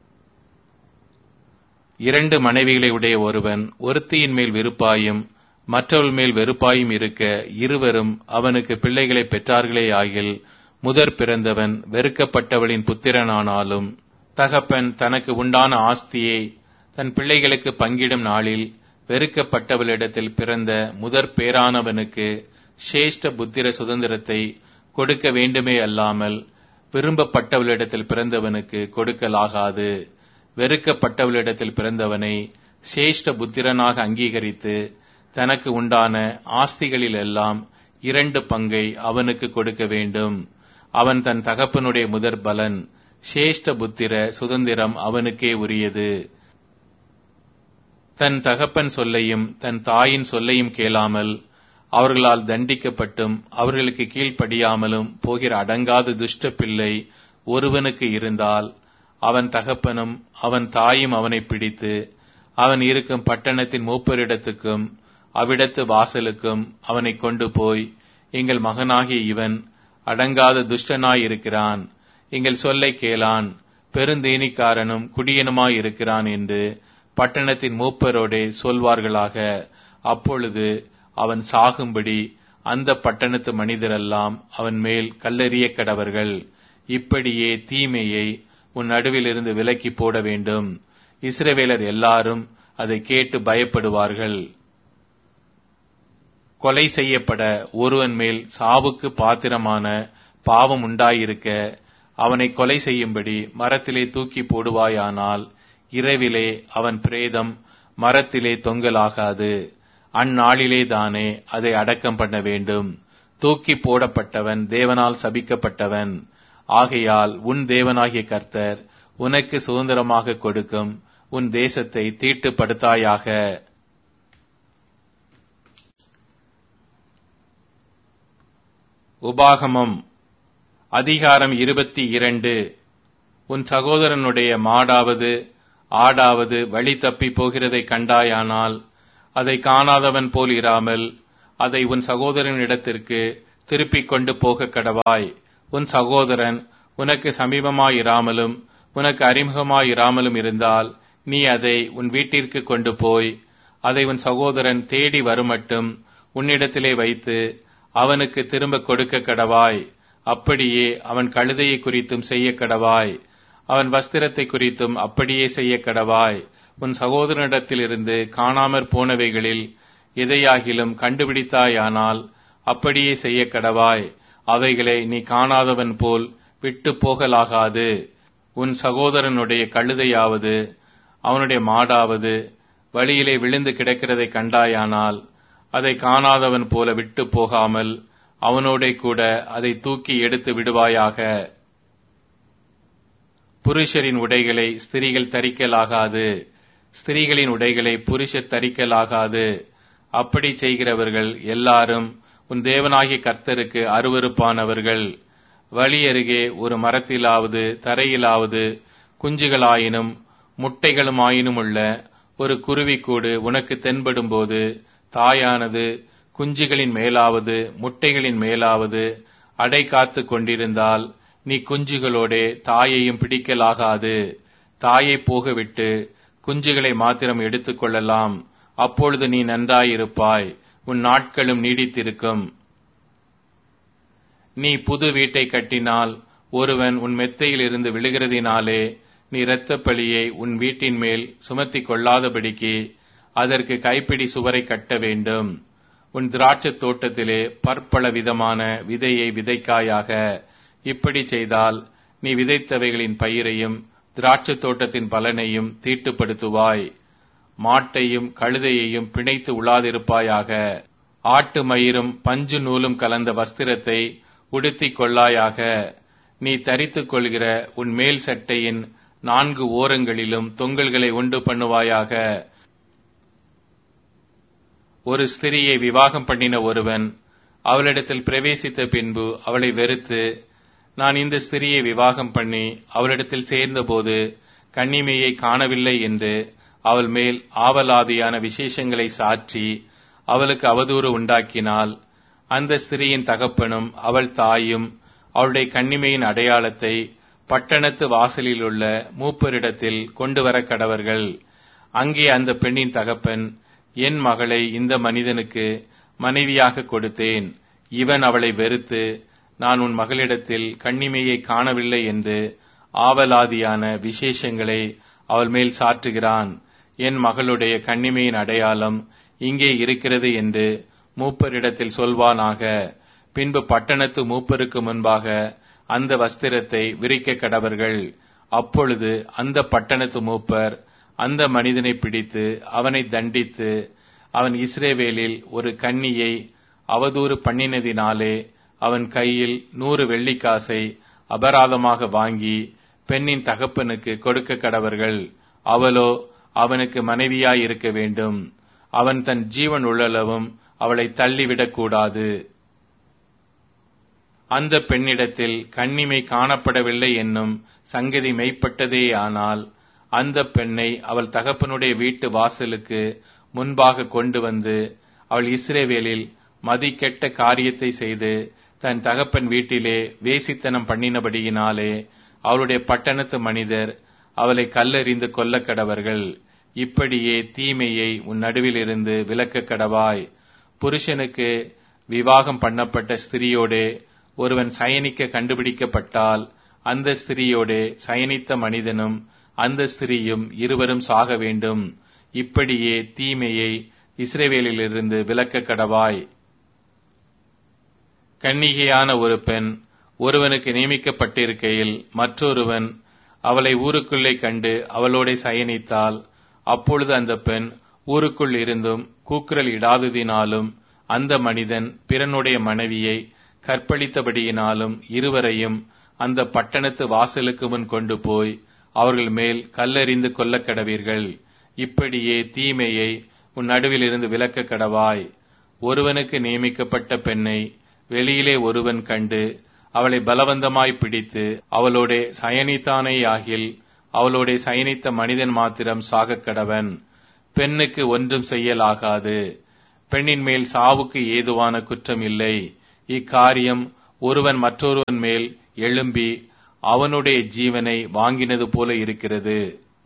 இரண்டு மனைவிகளை உடைய ஒருவன் ஒருத்தியின் மேல் விருப்பாயும் மற்றவள் மேல் வெறுப்பாயும் இருக்க இருவரும் அவனுக்கு பிள்ளைகளை பெற்றார்களே ஆகில் முதற் பிறந்தவன் வெறுக்கப்பட்டவளின் புத்திரனானாலும் தகப்பன் தனக்கு உண்டான ஆஸ்தியை தன் பிள்ளைகளுக்கு பங்கிடும் நாளில் வெறுக்கப்பட்டவளிடத்தில் பிறந்த முதற் பேரானவனுக்கு சிரேஷ்ட புத்திர சுதந்திரத்தை கொடுக்க வேண்டுமே அல்லாமல் விரும்பப்பட்டவளிடத்தில் பிறந்தவனுக்கு கொடுக்கலாகாது வெறுக்கப்பட்டவளிடத்தில் பிறந்தவனை சிரேஷ்ட புத்திரனாக அங்கீகரித்து தனக்கு உண்டான ஆஸ்திகளில் எல்லாம் இரண்டு பங்கை அவனுக்கு கொடுக்க வேண்டும் அவன் தன் தகப்பனுடைய முதற் பலன் சிரேஷ்ட புத்திர சுதந்திரம் அவனுக்கே உரியது தன் தகப்பன் சொல்லையும் தன் தாயின் சொல்லையும் கேளாமல் அவர்களால் தண்டிக்கப்பட்டும் அவர்களுக்கு கீழ்ப்படியாமலும் போகிற அடங்காத துஷ்ட பிள்ளை ஒருவனுக்கு இருந்தால் அவன் தகப்பனும் அவன் தாயும் அவனை பிடித்து அவன் இருக்கும் பட்டணத்தின் மூப்பரிடத்துக்கும் அவ்விடத்து வாசலுக்கும் அவனை கொண்டு போய் எங்கள் மகனாகிய இவன் அடங்காத துஷ்டனாயிருக்கிறான் எங்கள் சொல்லை கேளான் பெருந்தேனிக்காரனும் குடியனுமாயிருக்கிறான் என்று பட்டணத்தின் மூப்பரோடே சொல்வார்களாக அப்பொழுது அவன் சாகும்படி அந்த பட்டணத்து மனிதரெல்லாம் அவன் மேல் கல்லெறிய கடவர்கள் இப்படியே தீமையை உன் நடுவிலிருந்து விலக்கி போட வேண்டும் இஸ்ரவேலர் எல்லாரும் அதை கேட்டு பயப்படுவார்கள் கொலை செய்யப்பட ஒருவன் மேல் சாவுக்கு பாத்திரமான பாவம் உண்டாயிருக்க அவனை கொலை செய்யும்படி மரத்திலே தூக்கி போடுவாயானால் இரவிலே அவன் பிரேதம் மரத்திலே தொங்கலாகாது அந்நாளிலே தானே அதை அடக்கம் பண்ண வேண்டும் தூக்கி போடப்பட்டவன் தேவனால் சபிக்கப்பட்டவன் ஆகையால் உன் தேவனாகிய கர்த்தர் உனக்கு சுதந்திரமாக கொடுக்கும் உன் தேசத்தை தீட்டுப்படுத்தாயாக உபாகமம் அதிகாரம் இருபத்தி இரண்டு உன் சகோதரனுடைய மாடாவது ஆடாவது வழி தப்பி போகிறதை கண்டாயானால் அதை காணாதவன் போல் இராமல் அதை உன் சகோதரனிடத்திற்கு திருப்பிக் கொண்டு போக கடவாய் உன் சகோதரன் உனக்கு சமீபமாயிராமலும் உனக்கு அறிமுகமாயிராமலும் இருந்தால் நீ அதை உன் வீட்டிற்கு கொண்டு போய் அதை உன் சகோதரன் தேடி வருமட்டும் உன்னிடத்திலே வைத்து அவனுக்கு திரும்ப கொடுக்க கடவாய் அப்படியே அவன் கழுதையை குறித்தும் செய்ய கடவாய் அவன் வஸ்திரத்தை குறித்தும் அப்படியே செய்ய கடவாய் உன் சகோதரனிடத்திலிருந்து காணாமற் போனவைகளில் எதையாகிலும் கண்டுபிடித்தாயானால் அப்படியே செய்ய கடவாய் அவைகளை நீ காணாதவன் போல் விட்டு போகலாகாது உன் சகோதரனுடைய கழுதையாவது அவனுடைய மாடாவது வழியிலே விழுந்து கிடக்கிறதை கண்டாயானால் அதை காணாதவன் போல விட்டு போகாமல் அவனோட கூட அதை தூக்கி எடுத்து விடுவாயாக புருஷரின் உடைகளை ஸ்திரீகள் தரிக்கலாகாது ஸ்திரீகளின் உடைகளை புருஷர் தரிக்கலாகாது அப்படி செய்கிறவர்கள் எல்லாரும் உன் தேவனாகிய கர்த்தருக்கு அருவருப்பானவர்கள் வழி அருகே ஒரு மரத்திலாவது தரையிலாவது குஞ்சுகளாயினும் முட்டைகளுமாயினும் உள்ள ஒரு குருவிக்கூடு உனக்கு தென்படும்போது தாயானது குஞ்சுகளின் மேலாவது முட்டைகளின் மேலாவது அடை காத்து கொண்டிருந்தால் நீ குஞ்சுகளோடே தாயையும் பிடிக்கலாகாது தாயை போகவிட்டு குஞ்சுகளை மாத்திரம் எடுத்துக் கொள்ளலாம் அப்பொழுது நீ நன்றாயிருப்பாய் உன் நாட்களும் நீடித்திருக்கும் நீ புது வீட்டை கட்டினால் ஒருவன் உன் மெத்தையில் இருந்து விழுகிறதினாலே நீ இரத்தப் பழியை உன் வீட்டின் மேல் சுமத்திக் கொள்ளாதபடிக்கு அதற்கு கைப்பிடி சுவரை கட்ட வேண்டும் உன் திராட்சைத் தோட்டத்திலே பற்பல விதமான விதையை விதைக்காயாக இப்படி செய்தால் நீ விதைத்தவைகளின் பயிரையும் திராட்சைத் தோட்டத்தின் பலனையும் தீட்டுப்படுத்துவாய் மாட்டையும் கழுதையையும் பிணைத்து உழாதிருப்பாயாக ஆட்டு மயிரும் பஞ்சு நூலும் கலந்த வஸ்திரத்தை உடுத்திக் கொள்ளாயாக நீ தரித்துக் கொள்கிற உன் மேல் சட்டையின் நான்கு ஓரங்களிலும் தொங்கல்களை உண்டு பண்ணுவாயாக ஒரு ஸ்திரியை விவாகம் பண்ணின ஒருவன் அவளிடத்தில் பிரவேசித்த பின்பு அவளை வெறுத்து நான் இந்த ஸ்திரியை விவாகம் பண்ணி அவளிடத்தில் சேர்ந்தபோது கன்னிமையை காணவில்லை என்று அவள் மேல் ஆவலாதியான விசேஷங்களை சாற்றி அவளுக்கு அவதூறு உண்டாக்கினால் அந்த ஸ்திரியின் தகப்பனும் அவள் தாயும் அவளுடைய கன்னிமையின் அடையாளத்தை பட்டணத்து வாசலில் உள்ள மூப்பரிடத்தில் கொண்டு வர கடவர்கள் அங்கே அந்த பெண்ணின் தகப்பன் என் மகளை இந்த மனிதனுக்கு மனைவியாக கொடுத்தேன் இவன் அவளை வெறுத்து நான் உன் மகளிடத்தில் கண்ணிமையை காணவில்லை என்று ஆவலாதியான விசேஷங்களை அவள் மேல் சாற்றுகிறான் என் மகளுடைய கண்ணிமையின் அடையாளம் இங்கே இருக்கிறது என்று மூப்பரிடத்தில் சொல்வானாக பின்பு பட்டணத்து மூப்பருக்கு முன்பாக அந்த வஸ்திரத்தை விரிக்க கடவர்கள் அப்பொழுது அந்த பட்டணத்து மூப்பர் அந்த மனிதனை பிடித்து அவனை தண்டித்து அவன் இஸ்ரேவேலில் ஒரு கன்னியை அவதூறு பண்ணினதினாலே அவன் கையில் நூறு வெள்ளிக்காசை அபராதமாக வாங்கி பெண்ணின் தகப்பனுக்கு கொடுக்க கடவர்கள் அவளோ அவனுக்கு மனைவியாய் இருக்க வேண்டும் அவன் தன் ஜீவன் உள்ளளவும் அவளை தள்ளிவிடக் கூடாது அந்த பெண்ணிடத்தில் கண்ணிமை காணப்படவில்லை என்னும் சங்கதி மெய்ப்பட்டதேயானால் அந்த பெண்ணை அவள் தகப்பனுடைய வீட்டு வாசலுக்கு முன்பாக கொண்டு வந்து அவள் இஸ்ரேவேலில் மதிக்கெட்ட காரியத்தை செய்து தன் தகப்பன் வீட்டிலே வேசித்தனம் பண்ணினபடியினாலே அவளுடைய பட்டணத்து மனிதர் அவளை கல்லெறிந்து கொல்ல கடவர்கள் இப்படியே தீமையை உன் நடுவிலிருந்து விலக்க கடவாய் புருஷனுக்கு விவாகம் பண்ணப்பட்ட ஸ்திரியோடே ஒருவன் சயனிக்க கண்டுபிடிக்கப்பட்டால் அந்த ஸ்திரியோடே சயனித்த மனிதனும் அந்த ஸ்திரியும் இருவரும் சாக வேண்டும் இப்படியே தீமையை இஸ்ரேவேலிலிருந்து விலக்க கடவாய் கன்னிகையான ஒரு பெண் ஒருவனுக்கு நியமிக்கப்பட்டிருக்கையில் மற்றொருவன் அவளை ஊருக்குள்ளே கண்டு அவளோட சயனித்தால் அப்பொழுது அந்த பெண் ஊருக்குள் இருந்தும் கூக்குரல் இடாததினாலும் அந்த மனிதன் பிறனுடைய மனைவியை கற்பழித்தபடியினாலும் இருவரையும் அந்த பட்டணத்து வாசலுக்கு முன் கொண்டு போய் அவர்கள் மேல் கல்லெறிந்து கொல்லக் கடவீர்கள் இப்படியே தீமையை உன் நடுவிலிருந்து விலக்க கடவாய் ஒருவனுக்கு நியமிக்கப்பட்ட பெண்ணை வெளியிலே ஒருவன் கண்டு அவளை பலவந்தமாய் பிடித்து அவளோட சயனித்தானேயாகில் அவளோட சயனித்த மனிதன் மாத்திரம் சாகக் கடவன் பெண்ணுக்கு ஒன்றும் செய்யலாகாது பெண்ணின் மேல் சாவுக்கு ஏதுவான குற்றம் இல்லை இக்காரியம் ஒருவன் மற்றொருவன் மேல் எழும்பி அவனுடைய ஜீவனை வாங்கினது போல இருக்கிறது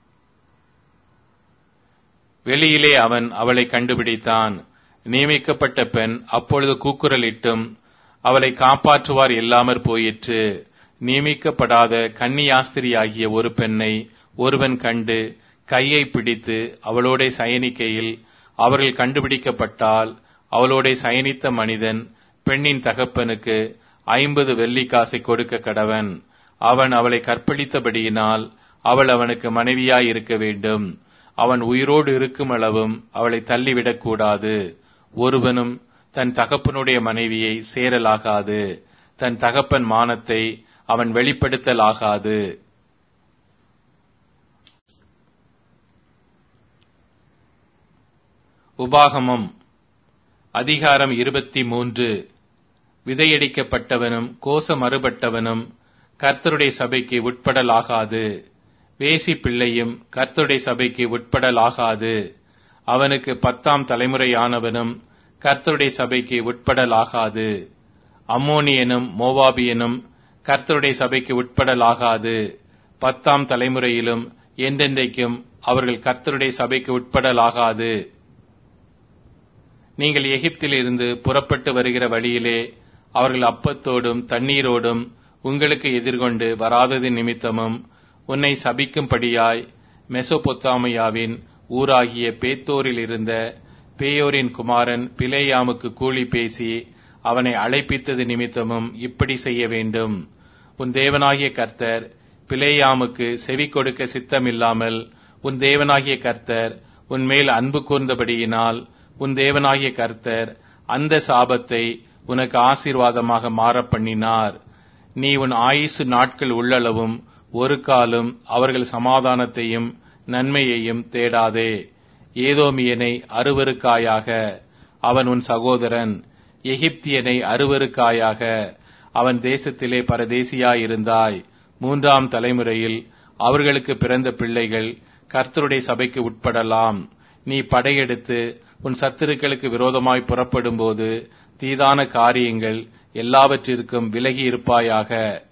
வெளியிலே அவன் அவளை கண்டுபிடித்தான் நியமிக்கப்பட்ட பெண் அப்பொழுது கூக்குரலிட்டும் அவளை காப்பாற்றுவார் இல்லாமற் போயிற்று நியமிக்கப்படாத கன்னியாஸ்திரியாகிய ஒரு பெண்ணை ஒருவன் கண்டு கையை பிடித்து அவளோட சயனிக்கையில் அவர்கள் கண்டுபிடிக்கப்பட்டால் அவளோட சயனித்த மனிதன் பெண்ணின் தகப்பனுக்கு ஐம்பது வெள்ளிக்காசை கொடுக்க கடவன் அவன் அவளை கற்பழித்தபடியினால் அவள் அவனுக்கு மனைவியாய் இருக்க வேண்டும் அவன் உயிரோடு இருக்கும் அளவும் அவளை தள்ளிவிடக் கூடாது ஒருவனும் தன் தகப்பனுடைய மனைவியை சேரலாகாது தன் தகப்பன் மானத்தை அவன் வெளிப்படுத்தலாகாது உபாகமம் அதிகாரம் இருபத்தி மூன்று விதையடிக்கப்பட்டவனும் கோசமறுபட்டவனும் கர்த்தருடைய சபைக்கு உட்படலாகாது வேசி பிள்ளையும் கர்த்தருடைய சபைக்கு உட்படலாகாது அவனுக்கு பத்தாம் தலைமுறையானவனும் கர்த்தருடைய சபைக்கு உட்படலாகாது அம்மோனியனும் மோவாபியனும் கர்த்தருடைய சபைக்கு உட்படலாகாது பத்தாம் தலைமுறையிலும் என்றென்றைக்கும் அவர்கள் கர்த்தருடைய சபைக்கு உட்படலாகாது நீங்கள் எகிப்திலிருந்து புறப்பட்டு வருகிற வழியிலே அவர்கள் அப்பத்தோடும் தண்ணீரோடும் உங்களுக்கு எதிர்கொண்டு வராதது நிமித்தமும் உன்னை சபிக்கும்படியாய் மெசொபொத்தாமியாவின் ஊராகிய பேத்தோரில் இருந்த பேயோரின் குமாரன் பிலேயாமுக்கு கூலி பேசி அவனை அழைப்பித்தது நிமித்தமும் இப்படி செய்ய வேண்டும் உன் தேவனாகிய கர்த்தர் பிலேயாமுக்கு செவி கொடுக்க சித்தமில்லாமல் உன் தேவனாகிய கர்த்தர் உன் மேல் அன்பு கூர்ந்தபடியினால் உன் தேவனாகிய கர்த்தர் அந்த சாபத்தை உனக்கு ஆசீர்வாதமாக மாற பண்ணினார் நீ உன் ஆயுசு நாட்கள் உள்ளளவும் ஒரு காலம் அவர்கள் சமாதானத்தையும் நன்மையையும் தேடாதே ஏதோமியனை அருவருக்காயாக அவன் உன் சகோதரன் எகிப்தியனை அருவருக்காயாக அவன் தேசத்திலே பரதேசியாயிருந்தாய் மூன்றாம் தலைமுறையில் அவர்களுக்கு பிறந்த பிள்ளைகள் கர்த்தருடைய சபைக்கு உட்படலாம் நீ படையெடுத்து உன் சத்துருக்களுக்கு விரோதமாய் புறப்படும்போது தீதான காரியங்கள் எல்லாவற்றிற்கும் விலகி இருப்பாயாக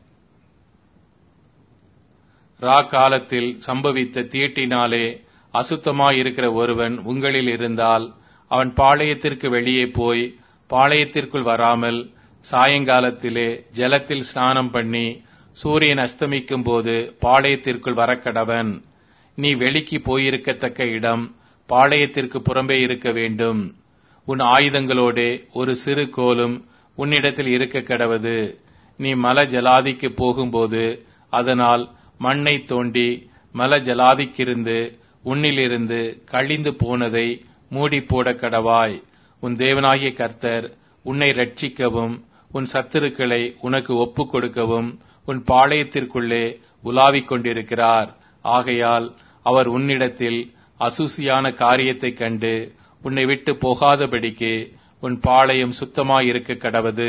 ரா காலத்தில் சம்பவித்த தீட்டினாலே அசுத்தமாயிருக்கிற ஒருவன் உங்களில் இருந்தால் அவன் பாளையத்திற்கு வெளியே போய் பாளையத்திற்குள் வராமல் சாயங்காலத்திலே ஜலத்தில் ஸ்நானம் பண்ணி சூரியன் அஸ்தமிக்கும் போது பாளையத்திற்குள் வரக்கடவன் நீ வெளிக்கு போயிருக்கத்தக்க இடம் பாளையத்திற்கு புறம்பே இருக்க வேண்டும் உன் ஆயுதங்களோடே ஒரு சிறு கோலும் உன்னிடத்தில் இருக்க கடவது நீ மல ஜலாதிக்கு போகும்போது அதனால் மண்ணை தோண்டி மல ஜலாதிக்கிருந்து உன்னிலிருந்து கழிந்து போனதை மூடி போட கடவாய் உன் தேவனாகிய கர்த்தர் உன்னை ரட்சிக்கவும் உன் சத்துருக்களை உனக்கு ஒப்புக் கொடுக்கவும் உன் பாளையத்திற்குள்ளே உலாவிக் கொண்டிருக்கிறார் ஆகையால் அவர் உன்னிடத்தில் அசூசியான காரியத்தைக் கண்டு உன்னை விட்டு போகாதபடிக்கு உன் பாளையம் சுத்தமாயிருக்க கடவது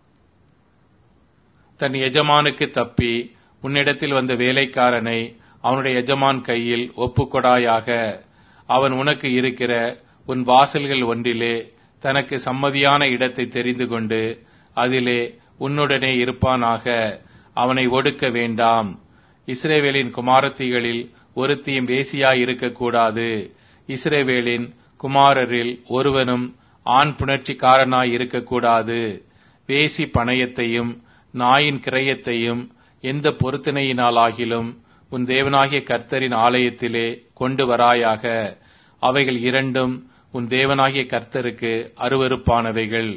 தன் எஜமானுக்கு தப்பி உன்னிடத்தில் வந்த வேலைக்காரனை அவனுடைய எஜமான் கையில் ஒப்புக்கொடாயாக அவன் உனக்கு இருக்கிற உன் வாசல்கள் ஒன்றிலே தனக்கு சம்மதியான இடத்தை தெரிந்து கொண்டு அதிலே உன்னுடனே இருப்பானாக அவனை ஒடுக்க வேண்டாம் இஸ்ரேவேலின் குமாரத்திகளில் ஒருத்தியும் வேசியாய் இருக்கக்கூடாது இஸ்ரேவேலின் குமாரரில் ஒருவனும் ஆண் புணர்ச்சிக்காரனாய் இருக்கக்கூடாது வேசி பணயத்தையும் நாயின் கிரயத்தையும் எந்த பொருத்தனையினாலாகிலும் உன் தேவனாகிய கர்த்தரின் ஆலயத்திலே கொண்டு வராயாக அவைகள் இரண்டும் உன் தேவனாகிய கர்த்தருக்கு அருவருப்பானவைகள்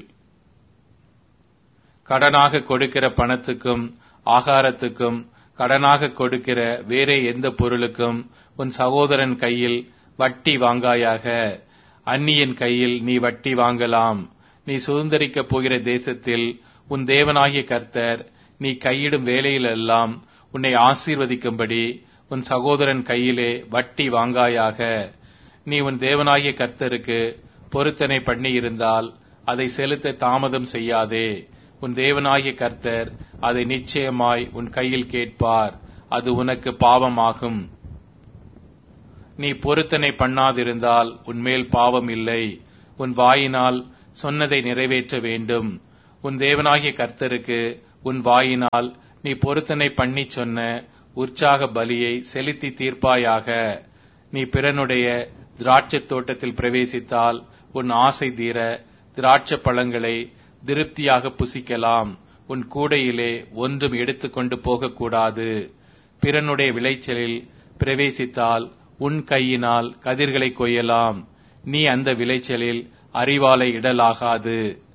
கடனாக கொடுக்கிற பணத்துக்கும் ஆகாரத்துக்கும் கடனாக கொடுக்கிற வேறே எந்த பொருளுக்கும் உன் சகோதரன் கையில் வட்டி வாங்காயாக அந்நியன் கையில் நீ வட்டி வாங்கலாம் நீ சுதந்திரிக்கப் போகிற தேசத்தில் உன் தேவனாகிய கர்த்தர் நீ கையிடும் வேலையிலெல்லாம் உன்னை ஆசீர்வதிக்கும்படி உன் சகோதரன் கையிலே வட்டி வாங்காயாக நீ உன் தேவனாகிய கர்த்தருக்கு பொருத்தனை பண்ணி இருந்தால் அதை செலுத்த தாமதம் செய்யாதே உன் தேவனாகிய கர்த்தர் அதை நிச்சயமாய் உன் கையில் கேட்பார் அது உனக்கு பாவமாகும் நீ பொருத்தனை பண்ணாதிருந்தால் உன்மேல் பாவம் இல்லை உன் வாயினால் சொன்னதை நிறைவேற்ற வேண்டும் உன் தேவனாகிய கர்த்தருக்கு உன் வாயினால் நீ பொருத்தனை பண்ணி சொன்ன உற்சாக பலியை செலுத்தி தீர்ப்பாயாக நீ பிறனுடைய திராட்சைத் தோட்டத்தில் பிரவேசித்தால் உன் ஆசை தீர திராட்சை பழங்களை திருப்தியாக புசிக்கலாம் உன் கூடையிலே ஒன்றும் எடுத்துக்கொண்டு போகக்கூடாது பிறனுடைய விளைச்சலில் பிரவேசித்தால் உன் கையினால் கதிர்களை கொய்யலாம் நீ அந்த விளைச்சலில் அறிவாலை இடலாகாது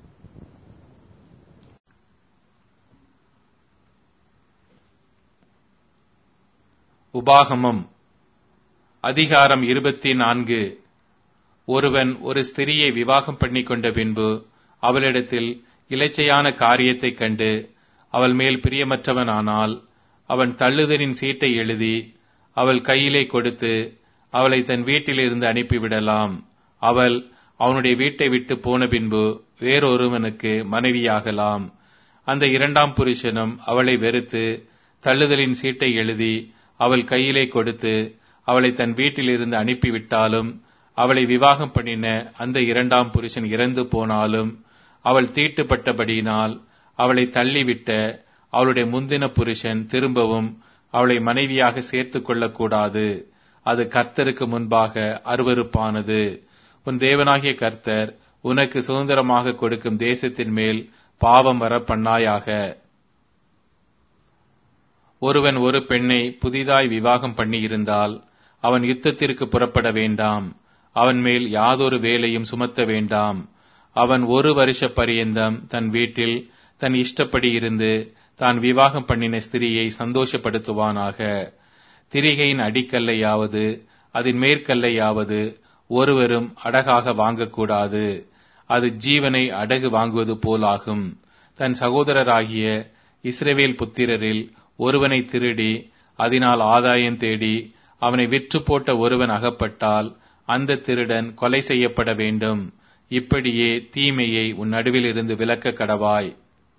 உபாகமம் அதிகாரம் இருபத்தி நான்கு ஒருவன் ஒரு ஸ்திரியை விவாகம் பண்ணி கொண்ட பின்பு அவளிடத்தில் இலைச்சையான காரியத்தைக் கண்டு அவள் மேல் பிரியமற்றவனானால் அவன் தள்ளுதலின் சீட்டை எழுதி அவள் கையிலே கொடுத்து அவளை தன் வீட்டிலிருந்து அனுப்பிவிடலாம் அவள் அவனுடைய வீட்டை விட்டு போன பின்பு வேறொருவனுக்கு மனைவியாகலாம் அந்த இரண்டாம் புருஷனும் அவளை வெறுத்து தள்ளுதலின் சீட்டை எழுதி அவள் கையிலே கொடுத்து அவளை தன் வீட்டிலிருந்து அனுப்பிவிட்டாலும் அவளை விவாகம் பண்ணின அந்த இரண்டாம் புருஷன் இறந்து போனாலும் அவள் தீட்டுப்பட்டபடியினால் அவளை தள்ளிவிட்ட அவளுடைய முந்தின புருஷன் திரும்பவும் அவளை மனைவியாக சேர்த்துக் கொள்ளக்கூடாது அது கர்த்தருக்கு முன்பாக அருவருப்பானது உன் தேவனாகிய கர்த்தர் உனக்கு சுதந்திரமாக கொடுக்கும் தேசத்தின் மேல் பாவம் வர பண்ணாயாக ஒருவன் ஒரு பெண்ணை புதிதாய் விவாகம் பண்ணியிருந்தால் அவன் யுத்தத்திற்கு புறப்பட வேண்டாம் அவன் மேல் யாதொரு வேலையும் சுமத்த வேண்டாம் அவன் ஒரு வருஷ பரியந்தம் தன் வீட்டில் தன் இஷ்டப்படி இருந்து தான் விவாகம் பண்ணின ஸ்திரியை சந்தோஷப்படுத்துவானாக திரிகையின் அடிக்கல்லையாவது அதன் மேற்கல்லையாவது ஒருவரும் அடகாக வாங்கக்கூடாது அது ஜீவனை அடகு வாங்குவது போலாகும் தன் சகோதரராகிய இஸ்ரவேல் புத்திரரில் ஒருவனை திருடி அதனால் ஆதாயம் தேடி அவனை விற்று போட்ட ஒருவன் அகப்பட்டால் அந்த திருடன் கொலை செய்யப்பட வேண்டும் இப்படியே தீமையை உன் நடுவில் இருந்து விலக்க கடவாய்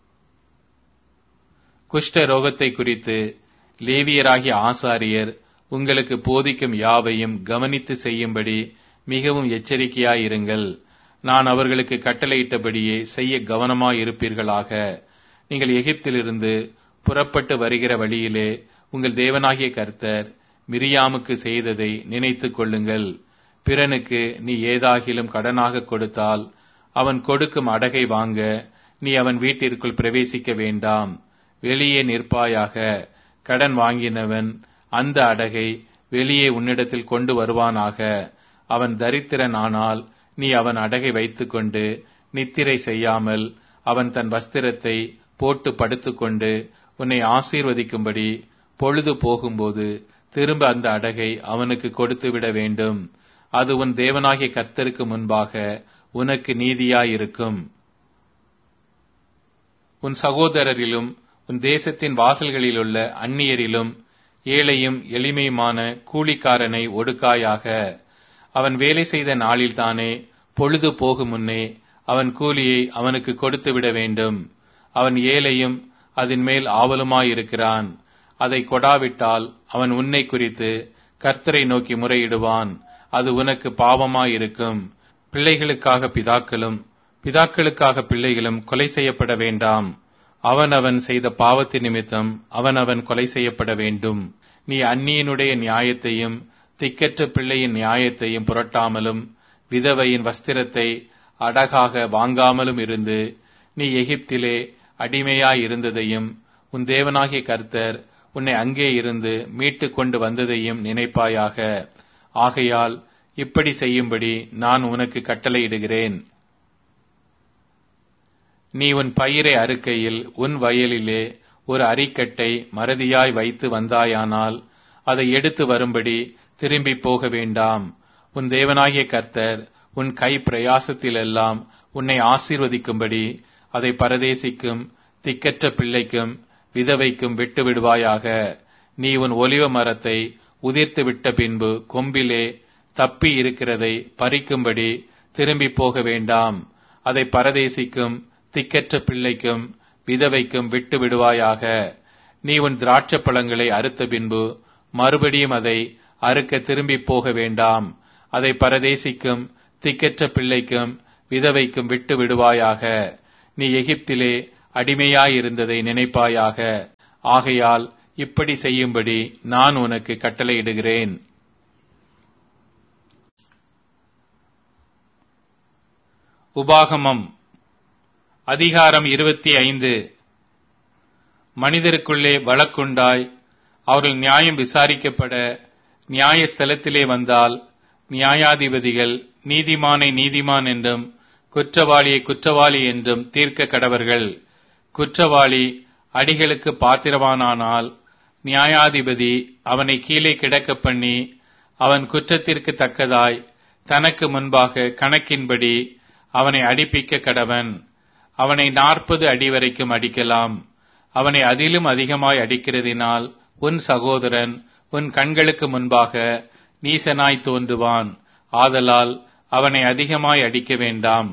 குஷ்ட ரோகத்தை குறித்து லேவியராகிய ஆசாரியர் உங்களுக்கு போதிக்கும் யாவையும் கவனித்து செய்யும்படி மிகவும் எச்சரிக்கையாயிருங்கள் நான் அவர்களுக்கு கட்டளையிட்டபடியே செய்ய கவனமாயிருப்பீர்களாக நீங்கள் எகிப்திலிருந்து புறப்பட்டு வருகிற வழியிலே உங்கள் தேவனாகிய கர்த்தர் மிரியாமுக்கு செய்ததை நினைத்துக் கொள்ளுங்கள் பிறனுக்கு நீ ஏதாகிலும் கடனாக கொடுத்தால் அவன் கொடுக்கும் அடகை வாங்க நீ அவன் வீட்டிற்குள் பிரவேசிக்க வேண்டாம் வெளியே நிற்பாயாக கடன் வாங்கினவன் அந்த அடகை வெளியே உன்னிடத்தில் கொண்டு வருவானாக அவன் தரித்திரன் ஆனால் நீ அவன் அடகை வைத்துக்கொண்டு நித்திரை செய்யாமல் அவன் தன் வஸ்திரத்தை போட்டு படுத்துக்கொண்டு உன்னை ஆசீர்வதிக்கும்படி பொழுது போகும்போது திரும்ப அந்த அடகை அவனுக்கு கொடுத்து விட வேண்டும் அது உன் தேவனாகிய கர்த்தருக்கு முன்பாக உனக்கு நீதியாயிருக்கும் உன் சகோதரரிலும் உன் தேசத்தின் வாசல்களிலுள்ள அந்நியரிலும் ஏழையும் எளிமையுமான கூலிக்காரனை ஒடுக்காயாக அவன் வேலை செய்த நாளில்தானே பொழுது போகும் முன்னே அவன் கூலியை அவனுக்கு கொடுத்து விட வேண்டும் அவன் ஏழையும் அதன் மேல் ஆவலுமாயிருக்கிறான் அதை கொடாவிட்டால் அவன் உன்னை குறித்து கர்த்தரை நோக்கி முறையிடுவான் அது உனக்கு பாவமாயிருக்கும் பிள்ளைகளுக்காக பிதாக்களும் பிதாக்களுக்காக பிள்ளைகளும் கொலை செய்யப்பட வேண்டாம் அவனவன் செய்த பாவத்தின் நிமித்தம் அவனவன் கொலை செய்யப்பட வேண்டும் நீ அந்நியனுடைய நியாயத்தையும் திக்கற்ற பிள்ளையின் நியாயத்தையும் புரட்டாமலும் விதவையின் வஸ்திரத்தை அடகாக வாங்காமலும் இருந்து நீ எகிப்திலே அடிமையாயிருந்ததையும் உன் தேவனாகிய கர்த்தர் உன்னை அங்கே இருந்து மீட்டுக் கொண்டு வந்ததையும் நினைப்பாயாக ஆகையால் இப்படி செய்யும்படி நான் உனக்கு கட்டளையிடுகிறேன் நீ உன் பயிரை அறுக்கையில் உன் வயலிலே ஒரு அரிக்கட்டை மறதியாய் வைத்து வந்தாயானால் அதை எடுத்து வரும்படி திரும்பி போக வேண்டாம் உன் தேவனாகிய கர்த்தர் உன் கை பிரயாசத்திலெல்லாம் உன்னை ஆசீர்வதிக்கும்படி அதை பரதேசிக்கும் திக்கற்ற பிள்ளைக்கும் விதவைக்கும் விட்டு விடுவாயாக நீ உன் ஒலிவ மரத்தை உதிர்த்து விட்ட பின்பு கொம்பிலே தப்பி இருக்கிறதை பறிக்கும்படி திரும்பி போக வேண்டாம் அதை பரதேசிக்கும் திக்கற்ற பிள்ளைக்கும் விதவைக்கும் விட்டு விடுவாயாக நீ உன் திராட்சை பழங்களை அறுத்த பின்பு மறுபடியும் அதை அறுக்க திரும்பி போக வேண்டாம் அதை பரதேசிக்கும் திக்கற்ற பிள்ளைக்கும் விதவைக்கும் விட்டு விடுவாயாக நீ எகிப்திலே அடிமையாயிருந்ததை நினைப்பாயாக ஆகையால் இப்படி செய்யும்படி நான் உனக்கு கட்டளையிடுகிறேன் உபாகமம் அதிகாரம் இருபத்தி ஐந்து மனிதருக்குள்ளே வழக்குண்டாய் அவர்கள் நியாயம் விசாரிக்கப்பட நியாயஸ்தலத்திலே வந்தால் நியாயாதிபதிகள் நீதிமானை நீதிமான் என்றும் குற்றவாளியை குற்றவாளி என்றும் தீர்க்க கடவர்கள் குற்றவாளி அடிகளுக்கு பாத்திரவானானால் நியாயாதிபதி அவனை கீழே கிடக்க பண்ணி அவன் குற்றத்திற்கு தக்கதாய் தனக்கு முன்பாக கணக்கின்படி அவனை அடிப்பிக்க கடவன் அவனை நாற்பது அடி வரைக்கும் அடிக்கலாம் அவனை அதிலும் அதிகமாய் அடிக்கிறதினால் உன் சகோதரன் உன் கண்களுக்கு முன்பாக நீசனாய் தோன்றுவான் ஆதலால் அவனை அதிகமாய் அடிக்க வேண்டாம்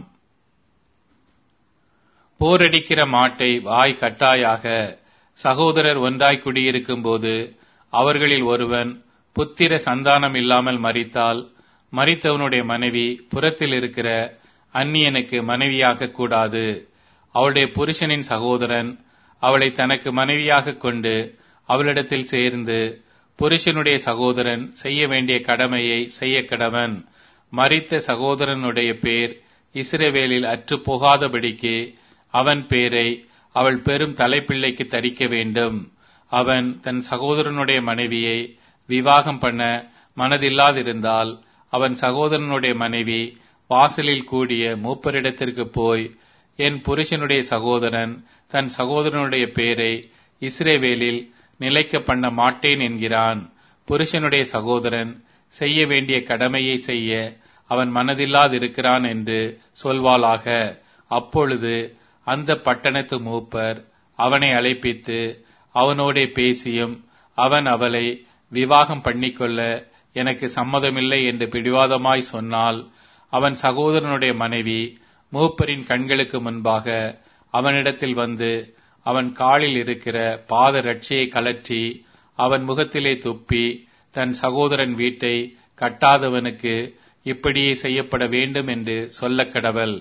போரடிக்கிற மாட்டை வாய் கட்டாயாக சகோதரர் ஒன்றாய் குடியிருக்கும் போது அவர்களில் ஒருவன் புத்திர சந்தானம் இல்லாமல் மறித்தால் மறித்தவனுடைய மனைவி புறத்தில் இருக்கிற அந்நியனுக்கு மனைவியாக கூடாது அவளுடைய புருஷனின் சகோதரன் அவளை தனக்கு மனைவியாக கொண்டு அவளிடத்தில் சேர்ந்து புருஷனுடைய சகோதரன் செய்ய வேண்டிய கடமையை செய்ய கடவன் மறித்த சகோதரனுடைய பேர் இஸ்ரவேலில் அற்று போகாதபடிக்கு அவன் பேரை அவள் பெரும் தலைப்பிள்ளைக்கு தரிக்க வேண்டும் அவன் தன் சகோதரனுடைய மனைவியை விவாகம் பண்ண மனதில்லாதிருந்தால் அவன் சகோதரனுடைய மனைவி வாசலில் கூடிய மூப்பரிடத்திற்கு போய் என் புருஷனுடைய சகோதரன் தன் சகோதரனுடைய பேரை இஸ்ரேவேலில் நிலைக்க பண்ண மாட்டேன் என்கிறான் புருஷனுடைய சகோதரன் செய்ய வேண்டிய கடமையை செய்ய அவன் மனதில்லாதிருக்கிறான் என்று சொல்வாளாக அப்பொழுது அந்த பட்டணத்து மூப்பர் அவனை அழைப்பித்து அவனோடே பேசியும் அவன் அவளை விவாகம் பண்ணிக்கொள்ள எனக்கு சம்மதமில்லை என்று பிடிவாதமாய் சொன்னால் அவன் சகோதரனுடைய மனைவி மூப்பரின் கண்களுக்கு முன்பாக அவனிடத்தில் வந்து அவன் காலில் இருக்கிற பாத ரட்சியை கலற்றி அவன் முகத்திலே துப்பி தன் சகோதரன் வீட்டை கட்டாதவனுக்கு இப்படியே செய்யப்பட வேண்டும் என்று சொல்ல கடவல்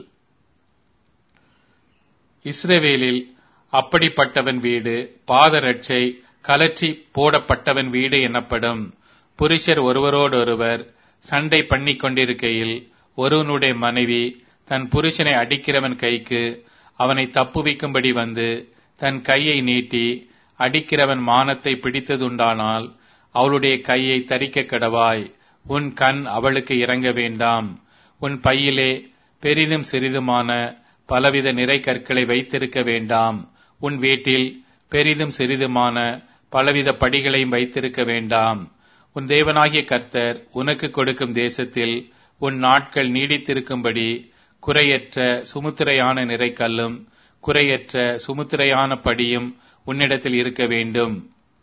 இஸ்ரவேலில் அப்படிப்பட்டவன் வீடு பாதரட்சை கலற்றி போடப்பட்டவன் வீடு எனப்படும் புருஷர் ஒருவரோடொருவர் சண்டை பண்ணி கொண்டிருக்கையில் ஒருவனுடைய மனைவி தன் புருஷனை அடிக்கிறவன் கைக்கு அவனை தப்புவிக்கும்படி வந்து தன் கையை நீட்டி அடிக்கிறவன் மானத்தை பிடித்ததுண்டானால் அவளுடைய கையை தரிக்க கடவாய் உன் கண் அவளுக்கு இறங்க வேண்டாம் உன் பையிலே பெரிதும் சிறிதுமான பலவித நிறை கற்களை வைத்திருக்க வேண்டாம் உன் வீட்டில் பெரிதும் சிறிதுமான பலவித படிகளையும் வைத்திருக்க வேண்டாம் உன் தேவனாகிய கர்த்தர் உனக்கு கொடுக்கும் தேசத்தில் உன் நாட்கள் நீடித்திருக்கும்படி குறையற்ற சுமுத்திரையான நிறைக்கல்லும் குறையற்ற சுமுத்திரையான படியும் உன்னிடத்தில் இருக்க வேண்டும்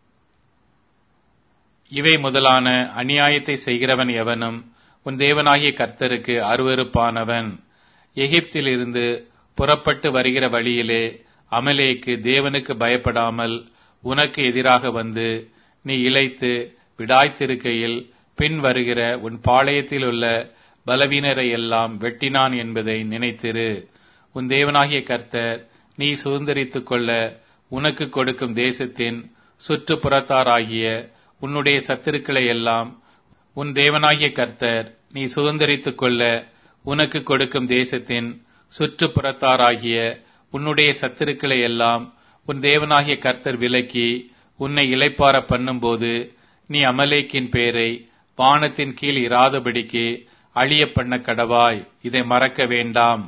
இவை முதலான அநியாயத்தை செய்கிறவன் எவனும் உன் தேவனாகிய கர்த்தருக்கு அருவருப்பானவன் எகிப்திலிருந்து புறப்பட்டு வருகிற வழியிலே அமலேக்கு தேவனுக்கு பயப்படாமல் உனக்கு எதிராக வந்து நீ இழைத்து விடாய்த்திருக்கையில் பின் வருகிற உன் பாளையத்தில் உள்ள பலவீனரை எல்லாம் வெட்டினான் என்பதை நினைத்திரு உன் தேவனாகிய கர்த்தர் நீ சுதந்திரித்துக் கொள்ள உனக்கு கொடுக்கும் தேசத்தின் சுற்றுப்புறத்தாராகிய உன்னுடைய சத்துருக்களை எல்லாம் உன் தேவனாகிய கர்த்தர் நீ சுதந்திரித்துக் கொள்ள உனக்கு கொடுக்கும் தேசத்தின் சுற்றுப்புறத்தாராகிய உன்னுடைய சத்துருக்களை எல்லாம் உன் தேவனாகிய கர்த்தர் விலக்கி உன்னை இளைப்பார பண்ணும்போது நீ அமலேக்கின் பேரை வானத்தின் கீழ் இராதபடிக்கு அழிய பண்ண கடவாய் இதை மறக்க வேண்டாம்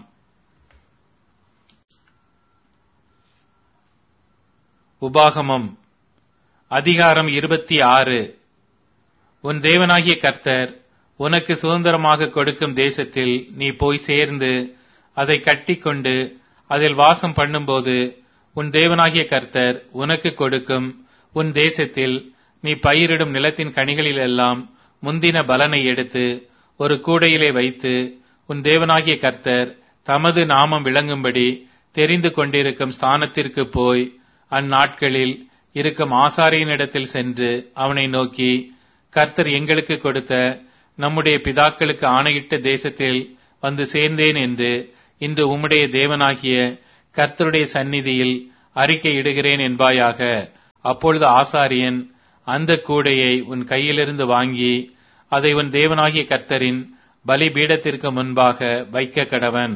உபாகமம் அதிகாரம் இருபத்தி ஆறு உன் தேவனாகிய கர்த்தர் உனக்கு சுதந்திரமாக கொடுக்கும் தேசத்தில் நீ போய் சேர்ந்து அதை கட்டிக்கொண்டு அதில் வாசம் பண்ணும்போது உன் தேவனாகிய கர்த்தர் உனக்கு கொடுக்கும் உன் தேசத்தில் நீ பயிரிடும் நிலத்தின் கனிகளிலெல்லாம் முந்தின பலனை எடுத்து ஒரு கூடையிலே வைத்து உன் தேவனாகிய கர்த்தர் தமது நாமம் விளங்கும்படி தெரிந்து கொண்டிருக்கும் ஸ்தானத்திற்கு போய் அந்நாட்களில் இருக்கும் ஆசாரியனிடத்தில் சென்று அவனை நோக்கி கர்த்தர் எங்களுக்கு கொடுத்த நம்முடைய பிதாக்களுக்கு ஆணையிட்ட தேசத்தில் வந்து சேர்ந்தேன் என்று இன்று உம்முடைய தேவனாகிய கர்த்தருடைய சந்நிதியில் அறிக்கையிடுகிறேன் என்பாயாக அப்பொழுது ஆசாரியன் அந்த கூடையை உன் கையிலிருந்து வாங்கி அதை உன் தேவனாகிய கர்த்தரின் பலிபீடத்திற்கு முன்பாக வைக்க கடவன்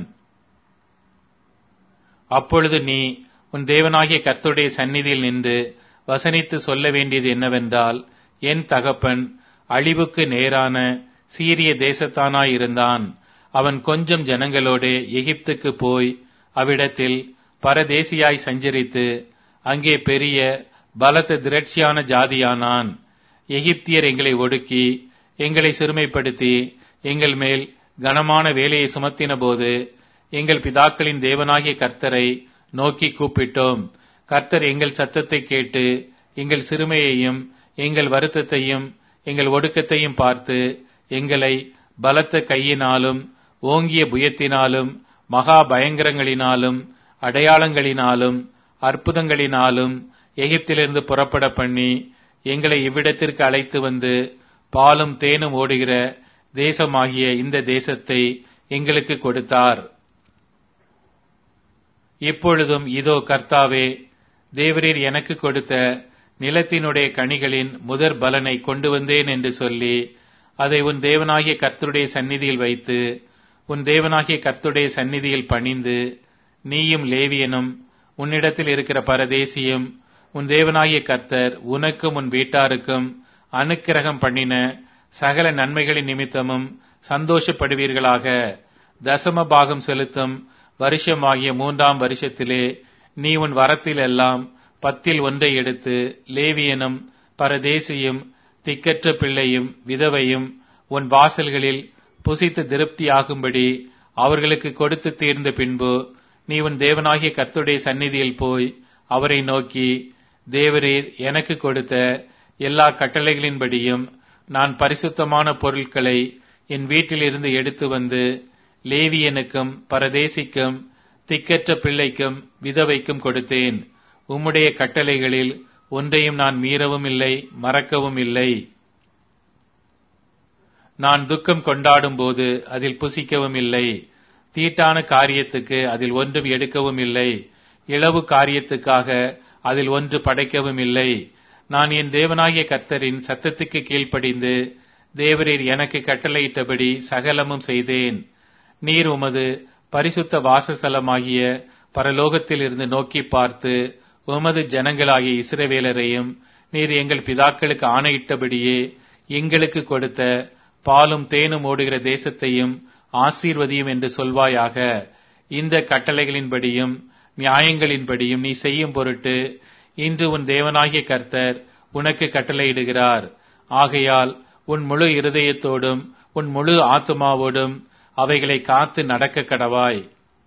அப்பொழுது நீ உன் தேவனாகிய கர்த்தருடைய சந்நிதியில் நின்று வசனித்து சொல்ல வேண்டியது என்னவென்றால் என் தகப்பன் அழிவுக்கு நேரான சீரிய தேசத்தானாயிருந்தான் அவன் கொஞ்சம் ஜனங்களோடு எகிப்துக்கு போய் அவ்விடத்தில் பரதேசியாய் சஞ்சரித்து அங்கே பெரிய பலத்த திரட்சியான ஜாதியானான் எகிப்தியர் எங்களை ஒடுக்கி எங்களை சிறுமைப்படுத்தி எங்கள் மேல் கனமான வேலையை சுமத்தின போது எங்கள் பிதாக்களின் தேவனாகிய கர்த்தரை நோக்கி கூப்பிட்டோம் கர்த்தர் எங்கள் சத்தத்தை கேட்டு எங்கள் சிறுமையையும் எங்கள் வருத்தத்தையும் எங்கள் ஒடுக்கத்தையும் பார்த்து எங்களை பலத்த கையினாலும் ஓங்கிய புயத்தினாலும் மகா பயங்கரங்களினாலும் அடையாளங்களினாலும் அற்புதங்களினாலும் எகிப்திலிருந்து புறப்பட பண்ணி எங்களை இவ்விடத்திற்கு அழைத்து வந்து பாலும் தேனும் ஓடுகிற தேசமாகிய இந்த தேசத்தை எங்களுக்கு கொடுத்தார் இப்பொழுதும் இதோ கர்த்தாவே தேவரீர் எனக்கு கொடுத்த நிலத்தினுடைய கனிகளின் முதற் பலனை கொண்டு வந்தேன் என்று சொல்லி அதை உன் தேவனாகிய கர்த்தருடைய சந்நிதியில் வைத்து உன் தேவனாகிய கர்த்தருடைய சந்நிதியில் பணிந்து நீயும் லேவியனும் உன்னிடத்தில் இருக்கிற பரதேசியும் உன் தேவனாகிய கர்த்தர் உனக்கும் உன் வீட்டாருக்கும் அனுக்கிரகம் பண்ணின சகல நன்மைகளின் நிமித்தமும் சந்தோஷப்படுவீர்களாக தசம பாகம் செலுத்தும் வருஷமாகிய மூன்றாம் வருஷத்திலே நீ உன் வரத்தில் எல்லாம் பத்தில் ஒன்றை எடுத்து லேவியனும் பரதேசியும் திக்கற்ற பிள்ளையும் விதவையும் உன் வாசல்களில் புசித்து திருப்தியாகும்படி அவர்களுக்கு கொடுத்து தீர்ந்த பின்பு நீ உன் தேவனாகிய கர்த்துடைய சந்நிதியில் போய் அவரை நோக்கி தேவரீர் எனக்கு கொடுத்த எல்லா கட்டளைகளின்படியும் நான் பரிசுத்தமான பொருட்களை என் வீட்டிலிருந்து எடுத்து வந்து லேவியனுக்கும் பரதேசிக்கும் திக்கற்ற பிள்ளைக்கும் விதவைக்கும் கொடுத்தேன் உம்முடைய கட்டளைகளில் ஒன்றையும் நான் மீறவும் இல்லை மறக்கவும் இல்லை நான் துக்கம் கொண்டாடும் போது அதில் புசிக்கவும் இல்லை தீட்டான காரியத்துக்கு அதில் ஒன்றும் எடுக்கவும் இல்லை இளவு காரியத்துக்காக அதில் ஒன்று படைக்கவும் இல்லை நான் என் தேவனாகிய கர்த்தரின் சத்தத்துக்கு கீழ்ப்படிந்து தேவரீர் எனக்கு கட்டளையிட்டபடி சகலமும் செய்தேன் நீர் உமது பரிசுத்த வாசஸ்தலமாகிய பரலோகத்தில் இருந்து நோக்கி பார்த்து உமது ஜனங்களாகிய இஸ்ரவேலரையும் நீர் எங்கள் பிதாக்களுக்கு ஆணையிட்டபடியே எங்களுக்கு கொடுத்த பாலும் தேனும் ஓடுகிற தேசத்தையும் ஆசீர்வதியும் என்று சொல்வாயாக இந்த கட்டளைகளின்படியும் நியாயங்களின்படியும் நீ செய்யும் பொருட்டு இன்று உன் தேவனாகிய கர்த்தர் உனக்கு கட்டளையிடுகிறார் ஆகையால் உன் முழு இருதயத்தோடும் உன் முழு ஆத்துமாவோடும் அவைகளை காத்து நடக்க கடவாய்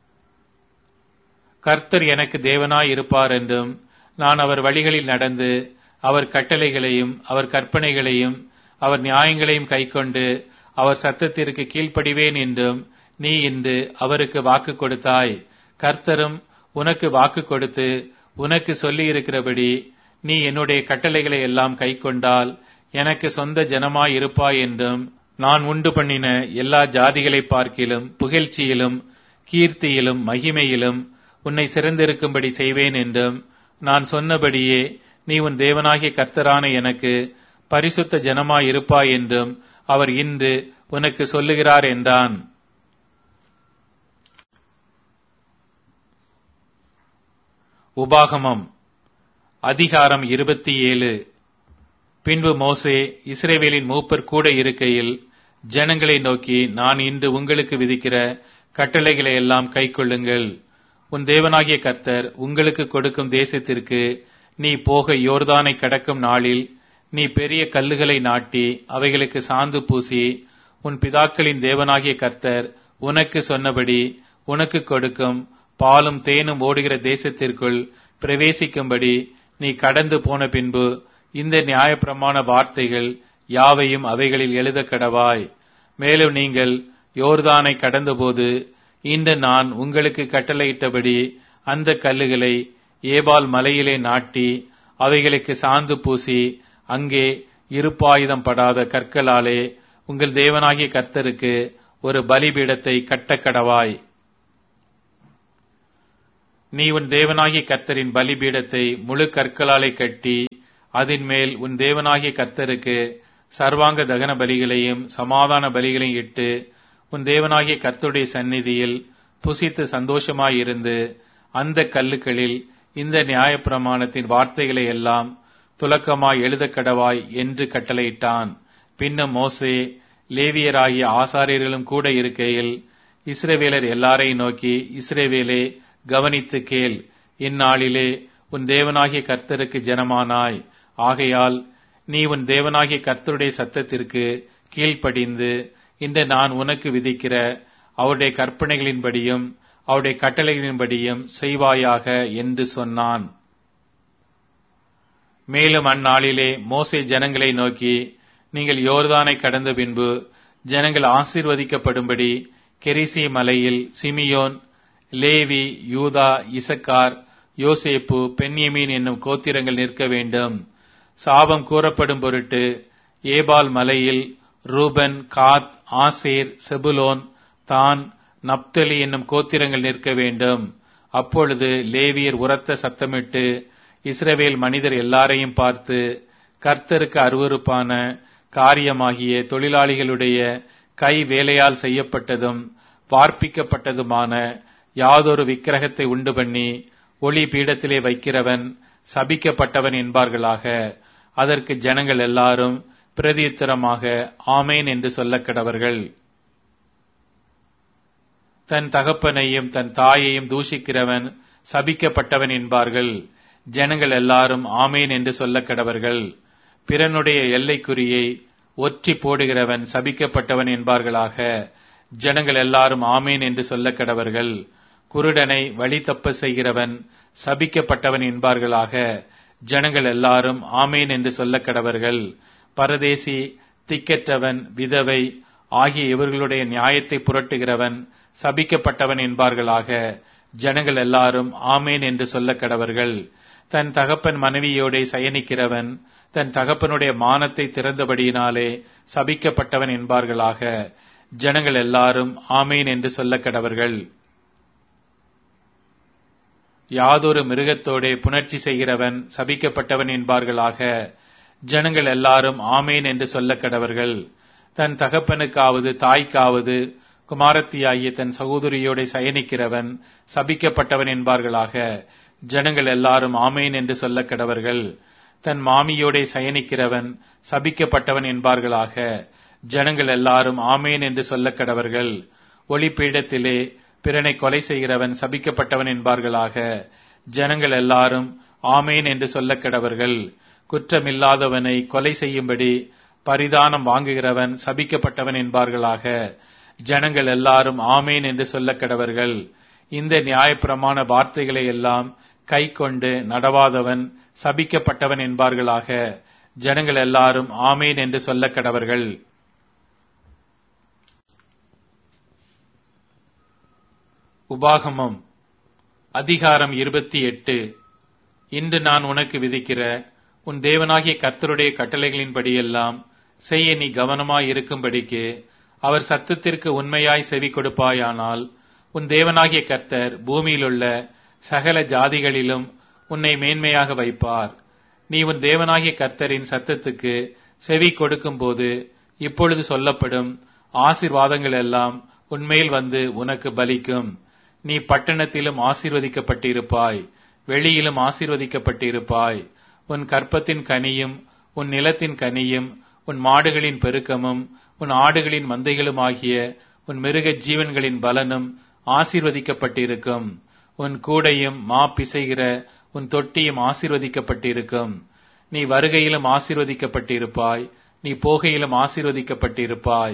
கர்த்தர் எனக்கு தேவனாய் இருப்பார் என்றும் நான் அவர் வழிகளில் நடந்து அவர் கட்டளைகளையும் அவர் கற்பனைகளையும் அவர் நியாயங்களையும் கைக்கொண்டு அவர் சத்தத்திற்கு கீழ்ப்படிவேன் என்றும் நீ இன்று அவருக்கு வாக்கு கொடுத்தாய் கர்த்தரும் உனக்கு வாக்கு கொடுத்து உனக்கு சொல்லி இருக்கிறபடி நீ என்னுடைய கட்டளைகளை எல்லாம் கைக்கொண்டால் எனக்கு சொந்த ஜனமாய் இருப்பாய் என்றும் நான் உண்டு பண்ணின எல்லா ஜாதிகளை பார்க்கிலும் புகழ்ச்சியிலும் கீர்த்தியிலும் மகிமையிலும் உன்னை சிறந்திருக்கும்படி செய்வேன் என்றும் நான் சொன்னபடியே நீ உன் தேவனாகிய கர்த்தரான எனக்கு பரிசுத்த ஜனமாய் இருப்பாய் என்றும் அவர் இன்று உனக்கு சொல்லுகிறார் என்றான் உபாகமம் அதிகாரம் இருபத்தி ஏழு பின்பு மோசே இஸ்ரேவேலின் மூப்பர் கூட இருக்கையில் ஜனங்களை நோக்கி நான் இன்று உங்களுக்கு விதிக்கிற கட்டளைகளை எல்லாம் கைக்கொள்ளுங்கள் உன் தேவனாகிய கர்த்தர் உங்களுக்கு கொடுக்கும் தேசத்திற்கு நீ போக யோர்தானை கடக்கும் நாளில் நீ பெரிய கல்லுகளை நாட்டி அவைகளுக்கு சாந்து பூசி உன் பிதாக்களின் தேவனாகிய கர்த்தர் உனக்கு சொன்னபடி உனக்கு கொடுக்கும் பாலும் தேனும் ஓடுகிற தேசத்திற்குள் பிரவேசிக்கும்படி நீ கடந்து போன பின்பு இந்த நியாயப்பிரமாண வார்த்தைகள் யாவையும் அவைகளில் எழுத கடவாய் மேலும் நீங்கள் யோர்தானை கடந்தபோது இன்று நான் உங்களுக்கு கட்டளையிட்டபடி அந்த கல்லுகளை ஏபால் மலையிலே நாட்டி அவைகளுக்கு சாந்து பூசி அங்கே இருப்பாயுதம் படாத கற்களாலே உங்கள் தேவனாகிய கர்த்தருக்கு ஒரு பலிபீடத்தை கட்டக்கடவாய் நீ உன் தேவனாகிய கர்த்தரின் பலிபீடத்தை முழு கற்களாலே கட்டி அதன் மேல் உன் தேவனாகிய கர்த்தருக்கு சர்வாங்க தகன பலிகளையும் சமாதான பலிகளையும் இட்டு உன் தேவனாகிய கர்த்தருடைய சந்நிதியில் புசித்து சந்தோஷமாயிருந்து அந்த கல்லுகளில் இந்த நியாயப்பிரமாணத்தின் வார்த்தைகளை எல்லாம் துலக்கமாய் எழுதக் கடவாய் என்று கட்டளையிட்டான் பின்னும் மோசே லேவியராகிய ஆசாரியர்களும் கூட இருக்கையில் இஸ்ரவேலர் எல்லாரையும் நோக்கி இஸ்ரவேலே கவனித்து கேள் இந்நாளிலே உன் தேவனாகிய கர்த்தருக்கு ஜனமானாய் ஆகையால் நீ உன் தேவனாகிய கர்த்தருடைய சத்தத்திற்கு கீழ்ப்படிந்து இன்று நான் உனக்கு விதிக்கிற அவருடைய கற்பனைகளின்படியும் அவருடைய கட்டளைகளின்படியும் செய்வாயாக என்று சொன்னான் மேலும் அந்நாளிலே மோசே ஜனங்களை நோக்கி நீங்கள் யோர்தானை கடந்த பின்பு ஜனங்கள் ஆசீர்வதிக்கப்படும்படி கெரிசி மலையில் சிமியோன் லேவி யூதா இசக்கார் யோசேப்பு பென்யமீன் என்னும் கோத்திரங்கள் நிற்க வேண்டும் சாபம் கூறப்படும் பொருட்டு ஏபால் மலையில் ரூபன் காத் ஆசேர் செபுலோன் தான் நப்தலி என்னும் கோத்திரங்கள் நிற்க வேண்டும் அப்பொழுது லேவியர் உரத்த சத்தமிட்டு இஸ்ரவேல் மனிதர் எல்லாரையும் பார்த்து கர்த்தருக்கு அருவருப்பான காரியமாகிய தொழிலாளிகளுடைய கை வேலையால் செய்யப்பட்டதும் வார்ப்பிக்கப்பட்டதுமான யாதொரு விக்கிரகத்தை உண்டு பண்ணி ஒளி பீடத்திலே வைக்கிறவன் சபிக்கப்பட்டவன் என்பார்களாக அதற்கு ஜனங்கள் எல்லாரும் பிரதியுத்தரமாக ஆமேன் என்று சொல்லக் கடவர்கள் தன் தகப்பனையும் தன் தாயையும் தூஷிக்கிறவன் சபிக்கப்பட்டவன் என்பார்கள் ஜனங்கள் எல்லாரும் ஆமேன் என்று சொல்லக் கடவர்கள் பிறனுடைய எல்லைக்குறியை ஒற்றி போடுகிறவன் சபிக்கப்பட்டவன் என்பார்களாக ஜனங்கள் எல்லாரும் ஆமேன் என்று சொல்லக் கடவர்கள் குருடனை வழி தப்ப செய்கிறவன் சபிக்கப்பட்டவன் என்பார்களாக ஜனங்கள் எல்லாரும் ஆமேன் என்று சொல்லக் கடவர்கள் பரதேசி திக்கற்றவன் விதவை ஆகிய இவர்களுடைய நியாயத்தை புரட்டுகிறவன் சபிக்கப்பட்டவன் என்பார்களாக ஜனங்கள் எல்லாரும் ஆமேன் என்று சொல்லக் கடவர்கள் தன் தகப்பன் மனைவியோட சயனிக்கிறவன் தன் தகப்பனுடைய மானத்தை திறந்தபடியினாலே சபிக்கப்பட்டவன் என்பார்களாக ஜனங்கள் எல்லாரும் ஆமேன் என்று சொல்லக் கடவர்கள் யாதொரு மிருகத்தோடே புணர்ச்சி செய்கிறவன் சபிக்கப்பட்டவன் என்பார்களாக ஜனங்கள் எல்லாரும் ஆமேன் என்று சொல்லக் கடவர்கள் தன் தகப்பனுக்காவது தாய்க்காவது குமாரத்தியாகிய தன் சகோதரியோட சயனிக்கிறவன் சபிக்கப்பட்டவன் என்பார்களாக ஜனங்கள் எல்லாரும் ஆமேன் என்று சொல்லக் கடவர்கள் தன் மாமியோட சயனிக்கிறவன் சபிக்கப்பட்டவன் என்பார்களாக ஜனங்கள் எல்லாரும் ஆமேன் என்று சொல்லக் கடவர்கள் ஒளிப்பீடத்திலே பிறனை கொலை செய்கிறவன் சபிக்கப்பட்டவன் என்பார்களாக ஜனங்கள் எல்லாரும் ஆமேன் என்று சொல்லக் கடவர்கள் குற்றமில்லாதவனை கொலை செய்யும்படி பரிதானம் வாங்குகிறவன் சபிக்கப்பட்டவன் என்பார்களாக ஜனங்கள் எல்லாரும் ஆமேன் என்று சொல்லக் கடவர்கள் இந்த நியாயப்பிரமாண வார்த்தைகளை எல்லாம் கை கொண்டு நடவாதவன் சபிக்கப்பட்டவன் என்பார்களாக ஜனங்கள் எல்லாரும் ஆமேன் என்று சொல்லக் கடவர்கள் உபாகமம் அதிகாரம் இருபத்தி எட்டு இன்று நான் உனக்கு விதிக்கிற உன் தேவனாகிய கர்த்தருடைய கட்டளைகளின்படியெல்லாம் செய்ய நீ கவனமாய் இருக்கும்படிக்கு அவர் சத்தத்திற்கு உண்மையாய் செவி கொடுப்பாயானால் உன் தேவனாகிய கர்த்தர் பூமியிலுள்ள சகல ஜாதிகளிலும் உன்னை மேன்மையாக வைப்பார் நீ உன் தேவனாகிய கர்த்தரின் சத்தத்துக்கு செவி கொடுக்கும்போது இப்பொழுது சொல்லப்படும் ஆசிர்வாதங்கள் எல்லாம் உன்மேல் வந்து உனக்கு பலிக்கும் நீ பட்டணத்திலும் ஆசீர்வதிக்கப்பட்டிருப்பாய் வெளியிலும் ஆசீர்வதிக்கப்பட்டிருப்பாய் உன் கற்பத்தின் கனியும் உன் நிலத்தின் கனியும் உன் மாடுகளின் பெருக்கமும் உன் ஆடுகளின் மந்தைகளும் ஆகிய உன் மிருக ஜீவன்களின் பலனும் ஆசீர்வதிக்கப்பட்டிருக்கும் உன் கூடையும் மா பிசைகிற உன் தொட்டியும் ஆசீர்வதிக்கப்பட்டிருக்கும் நீ வருகையிலும் ஆசீர்வதிக்கப்பட்டிருப்பாய் நீ போகையிலும் ஆசீர்வதிக்கப்பட்டிருப்பாய்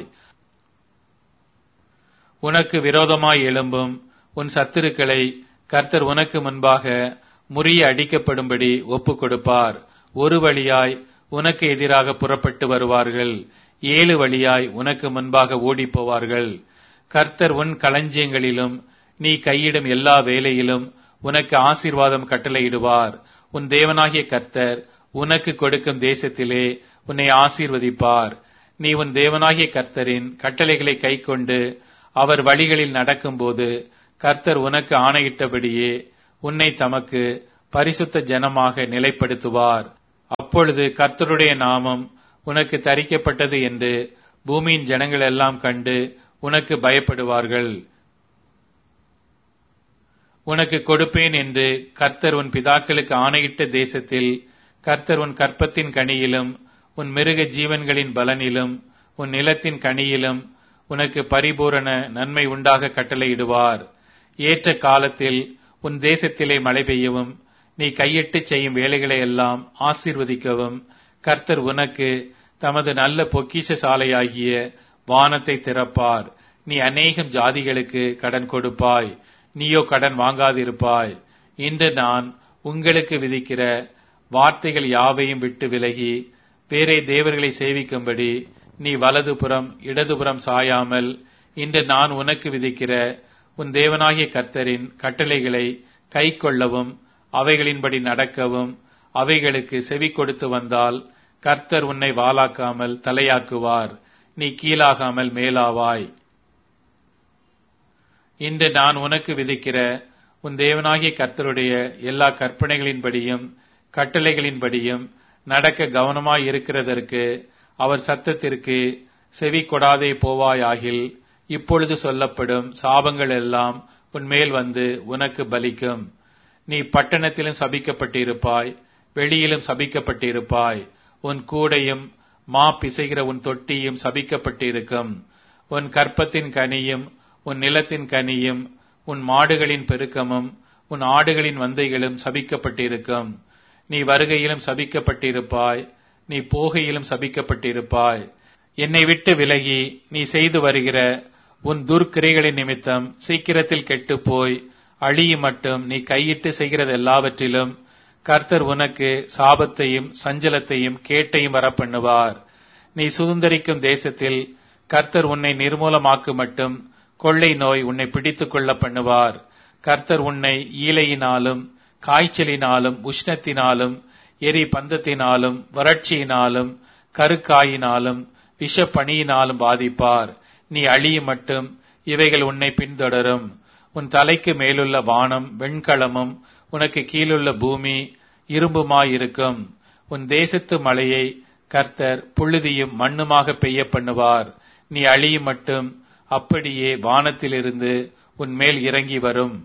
உனக்கு விரோதமாய் எழும்பும் உன் சத்துருக்களை கர்த்தர் உனக்கு முன்பாக முறிய அடிக்கப்படும்படி ஒப்புக் கொடுப்பார் ஒரு வழியாய் உனக்கு எதிராக புறப்பட்டு வருவார்கள் ஏழு வழியாய் உனக்கு முன்பாக ஓடிப் போவார்கள் கர்த்தர் உன் களஞ்சியங்களிலும் நீ கையிடும் எல்லா வேலையிலும் உனக்கு ஆசீர்வாதம் கட்டளையிடுவார் உன் தேவனாகிய கர்த்தர் உனக்கு கொடுக்கும் தேசத்திலே உன்னை ஆசீர்வதிப்பார் நீ உன் தேவனாகிய கர்த்தரின் கட்டளைகளை கைக்கொண்டு அவர் வழிகளில் நடக்கும்போது கர்த்தர் உனக்கு ஆணையிட்டபடியே உன்னை தமக்கு பரிசுத்த ஜனமாக நிலைப்படுத்துவார் அப்பொழுது கர்த்தருடைய நாமம் உனக்கு தரிக்கப்பட்டது என்று பூமியின் ஜனங்கள் எல்லாம் கண்டு உனக்கு பயப்படுவார்கள் உனக்கு கொடுப்பேன் என்று கர்த்தர் உன் பிதாக்களுக்கு ஆணையிட்ட தேசத்தில் கர்த்தர் உன் கற்பத்தின் கனியிலும் உன் மிருக ஜீவன்களின் பலனிலும் உன் நிலத்தின் கனியிலும் உனக்கு பரிபூரண நன்மை உண்டாக கட்டளையிடுவார் ஏற்ற காலத்தில் உன் தேசத்திலே மழை பெய்யவும் நீ கையிட்டு செய்யும் வேலைகளை எல்லாம் ஆசீர்வதிக்கவும் கர்த்தர் உனக்கு தமது நல்ல பொக்கிஷ சாலையாகிய வானத்தை திறப்பார் நீ அநேகம் ஜாதிகளுக்கு கடன் கொடுப்பாய் நீயோ கடன் வாங்காதிருப்பாய் இன்று நான் உங்களுக்கு விதிக்கிற வார்த்தைகள் யாவையும் விட்டு விலகி வேறே தேவர்களை சேவிக்கும்படி நீ வலதுபுறம் இடதுபுறம் சாயாமல் இன்று நான் உனக்கு விதிக்கிற உன் தேவனாகிய கர்த்தரின் கட்டளைகளை கை கொள்ளவும் அவைகளின்படி நடக்கவும் அவைகளுக்கு செவி கொடுத்து வந்தால் கர்த்தர் உன்னை வாலாக்காமல் தலையாக்குவார் நீ கீழாகாமல் மேலாவாய் இன்று நான் உனக்கு விதிக்கிற உன் தேவனாகிய கர்த்தருடைய எல்லா கற்பனைகளின்படியும் கட்டளைகளின்படியும் நடக்க கவனமாய் இருக்கிறதற்கு அவர் சத்தத்திற்கு செவி கொடாதே போவாயாகில் இப்பொழுது சொல்லப்படும் சாபங்கள் எல்லாம் உன்மேல் வந்து உனக்கு பலிக்கும் நீ பட்டணத்திலும் சபிக்கப்பட்டிருப்பாய் வெளியிலும் சபிக்கப்பட்டிருப்பாய் உன் கூடையும் மா பிசைகிற உன் தொட்டியும் சபிக்கப்பட்டிருக்கும் உன் கற்பத்தின் கனியும் உன் நிலத்தின் கனியும் உன் மாடுகளின் பெருக்கமும் உன் ஆடுகளின் வந்தைகளும் சபிக்கப்பட்டிருக்கும் நீ வருகையிலும் சபிக்கப்பட்டிருப்பாய் நீ போகையிலும் சபிக்கப்பட்டிருப்பாய் என்னை விட்டு விலகி நீ செய்து வருகிற உன் துர்க்கிரைகளின் நிமித்தம் சீக்கிரத்தில் கெட்டுப் போய் அழியும் மட்டும் நீ கையிட்டு செய்கிறது எல்லாவற்றிலும் கர்த்தர் உனக்கு சாபத்தையும் சஞ்சலத்தையும் கேட்டையும் வரப்பண்ணுவார் நீ சுதந்திரிக்கும் தேசத்தில் கர்த்தர் உன்னை நிர்மூலமாக்கு மட்டும் கொள்ளை நோய் உன்னை பிடித்துக் கொள்ள பண்ணுவார் கர்த்தர் உன்னை ஈலையினாலும் காய்ச்சலினாலும் உஷ்ணத்தினாலும் எரி பந்தத்தினாலும் வறட்சியினாலும் கருக்காயினாலும் விஷப்பணியினாலும் பாதிப்பார் நீ அழியும் மட்டும் இவைகள் உன்னை பின்தொடரும் உன் தலைக்கு மேலுள்ள வானம் வெண்கலமும் உனக்கு கீழுள்ள பூமி இரும்புமாயிருக்கும் உன் தேசத்து மழையை கர்த்தர் புழுதியும் மண்ணுமாக பெய்ய பண்ணுவார் நீ அழியும் மட்டும் அப்படியே வானத்திலிருந்து உன் மேல் இறங்கி வரும்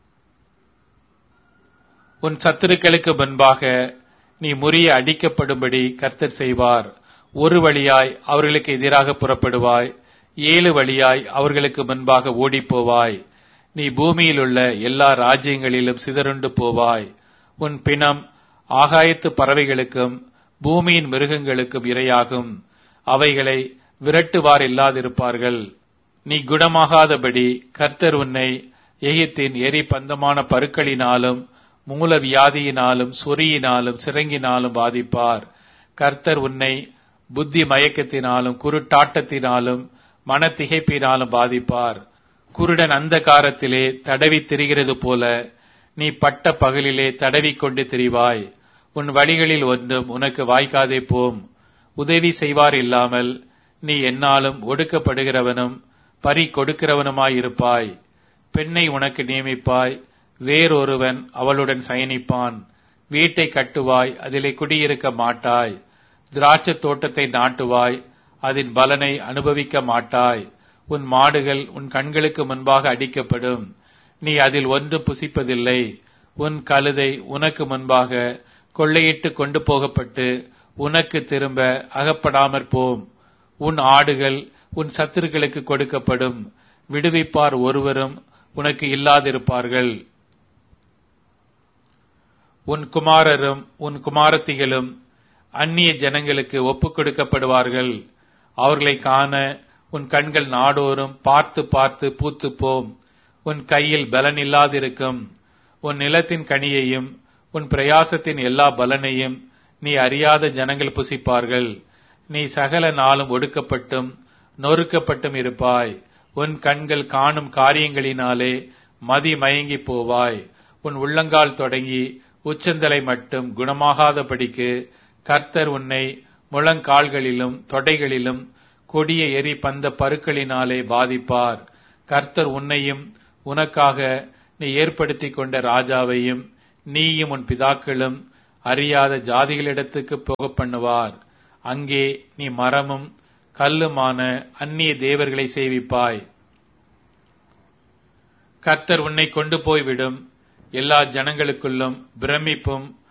உன் சத்துருக்களுக்கு முன்பாக நீ முறிய அடிக்கப்படும்படி கர்த்தர் செய்வார் ஒரு வழியாய் அவர்களுக்கு எதிராக புறப்படுவாய் ஏழு வழியாய் அவர்களுக்கு முன்பாக ஓடிப்போவாய் நீ பூமியில் உள்ள எல்லா ராஜ்யங்களிலும் சிதறுண்டு போவாய் உன் பிணம் ஆகாயத்து பறவைகளுக்கும் பூமியின் மிருகங்களுக்கும் இரையாகும் அவைகளை விரட்டுவார் இல்லாதிருப்பார்கள் நீ குணமாகாதபடி கர்த்தர் உன்னை எகிப்தின் எரி பந்தமான பருக்களினாலும் மூல வியாதியினாலும் சொறியினாலும் சிறங்கினாலும் பாதிப்பார் கர்த்தர் உன்னை புத்தி மயக்கத்தினாலும் குருட்டாட்டத்தினாலும் மனத்திகைப்பினாலும் பாதிப்பார் குருடன் அந்த காரத்திலே தடவி திரிகிறது போல நீ பட்ட பகலிலே தடவி கொண்டு திரிவாய் உன் வழிகளில் ஒன்றும் உனக்கு வாய்க்காதே போம் உதவி செய்வார் இல்லாமல் நீ என்னாலும் ஒடுக்கப்படுகிறவனும் பறி கொடுக்கிறவனுமாயிருப்பாய் பெண்ணை உனக்கு நியமிப்பாய் வேறொருவன் அவளுடன் சயனிப்பான் வீட்டை கட்டுவாய் அதிலே குடியிருக்க மாட்டாய் திராட்சத் தோட்டத்தை நாட்டுவாய் அதன் பலனை அனுபவிக்க மாட்டாய் உன் மாடுகள் உன் கண்களுக்கு முன்பாக அடிக்கப்படும் நீ அதில் ஒன்று புசிப்பதில்லை உன் கழுதை உனக்கு முன்பாக கொள்ளையிட்டு கொண்டு போகப்பட்டு உனக்கு திரும்ப அகப்படாமற் போம் உன் ஆடுகள் உன் சத்துருக்களுக்கு கொடுக்கப்படும் விடுவிப்பார் ஒருவரும் உனக்கு இல்லாதிருப்பார்கள் உன் குமாரரும் உன் குமாரத்திகளும் அந்நிய ஜனங்களுக்கு ஒப்புக் கொடுக்கப்படுவார்கள் அவர்களை காண உன் கண்கள் நாடோறும் பார்த்து பார்த்து பூத்து போம் உன் கையில் பலன் இல்லாதிருக்கும் உன் நிலத்தின் கனியையும் உன் பிரயாசத்தின் எல்லா பலனையும் நீ அறியாத ஜனங்கள் புசிப்பார்கள் நீ சகல நாளும் ஒடுக்கப்பட்டும் நொறுக்கப்பட்டும் இருப்பாய் உன் கண்கள் காணும் காரியங்களினாலே மதி மயங்கி போவாய் உன் உள்ளங்கால் தொடங்கி உச்சந்தலை மட்டும் குணமாகாதபடிக்கு கர்த்தர் உன்னை முழங்கால்களிலும் தொடைகளிலும் கொடிய எரி பந்த பருக்களினாலே பாதிப்பார் கர்த்தர் உன்னையும் உனக்காக நீ ஏற்படுத்திக் கொண்ட ராஜாவையும் நீயும் உன் பிதாக்களும் அறியாத ஜாதிகளிடத்துக்கு போக பண்ணுவார் அங்கே நீ மரமும் கல்லுமான அந்நிய தேவர்களை சேவிப்பாய் கர்த்தர் உன்னை கொண்டு போய்விடும் எல்லா ஜனங்களுக்குள்ளும் பிரமிப்பும்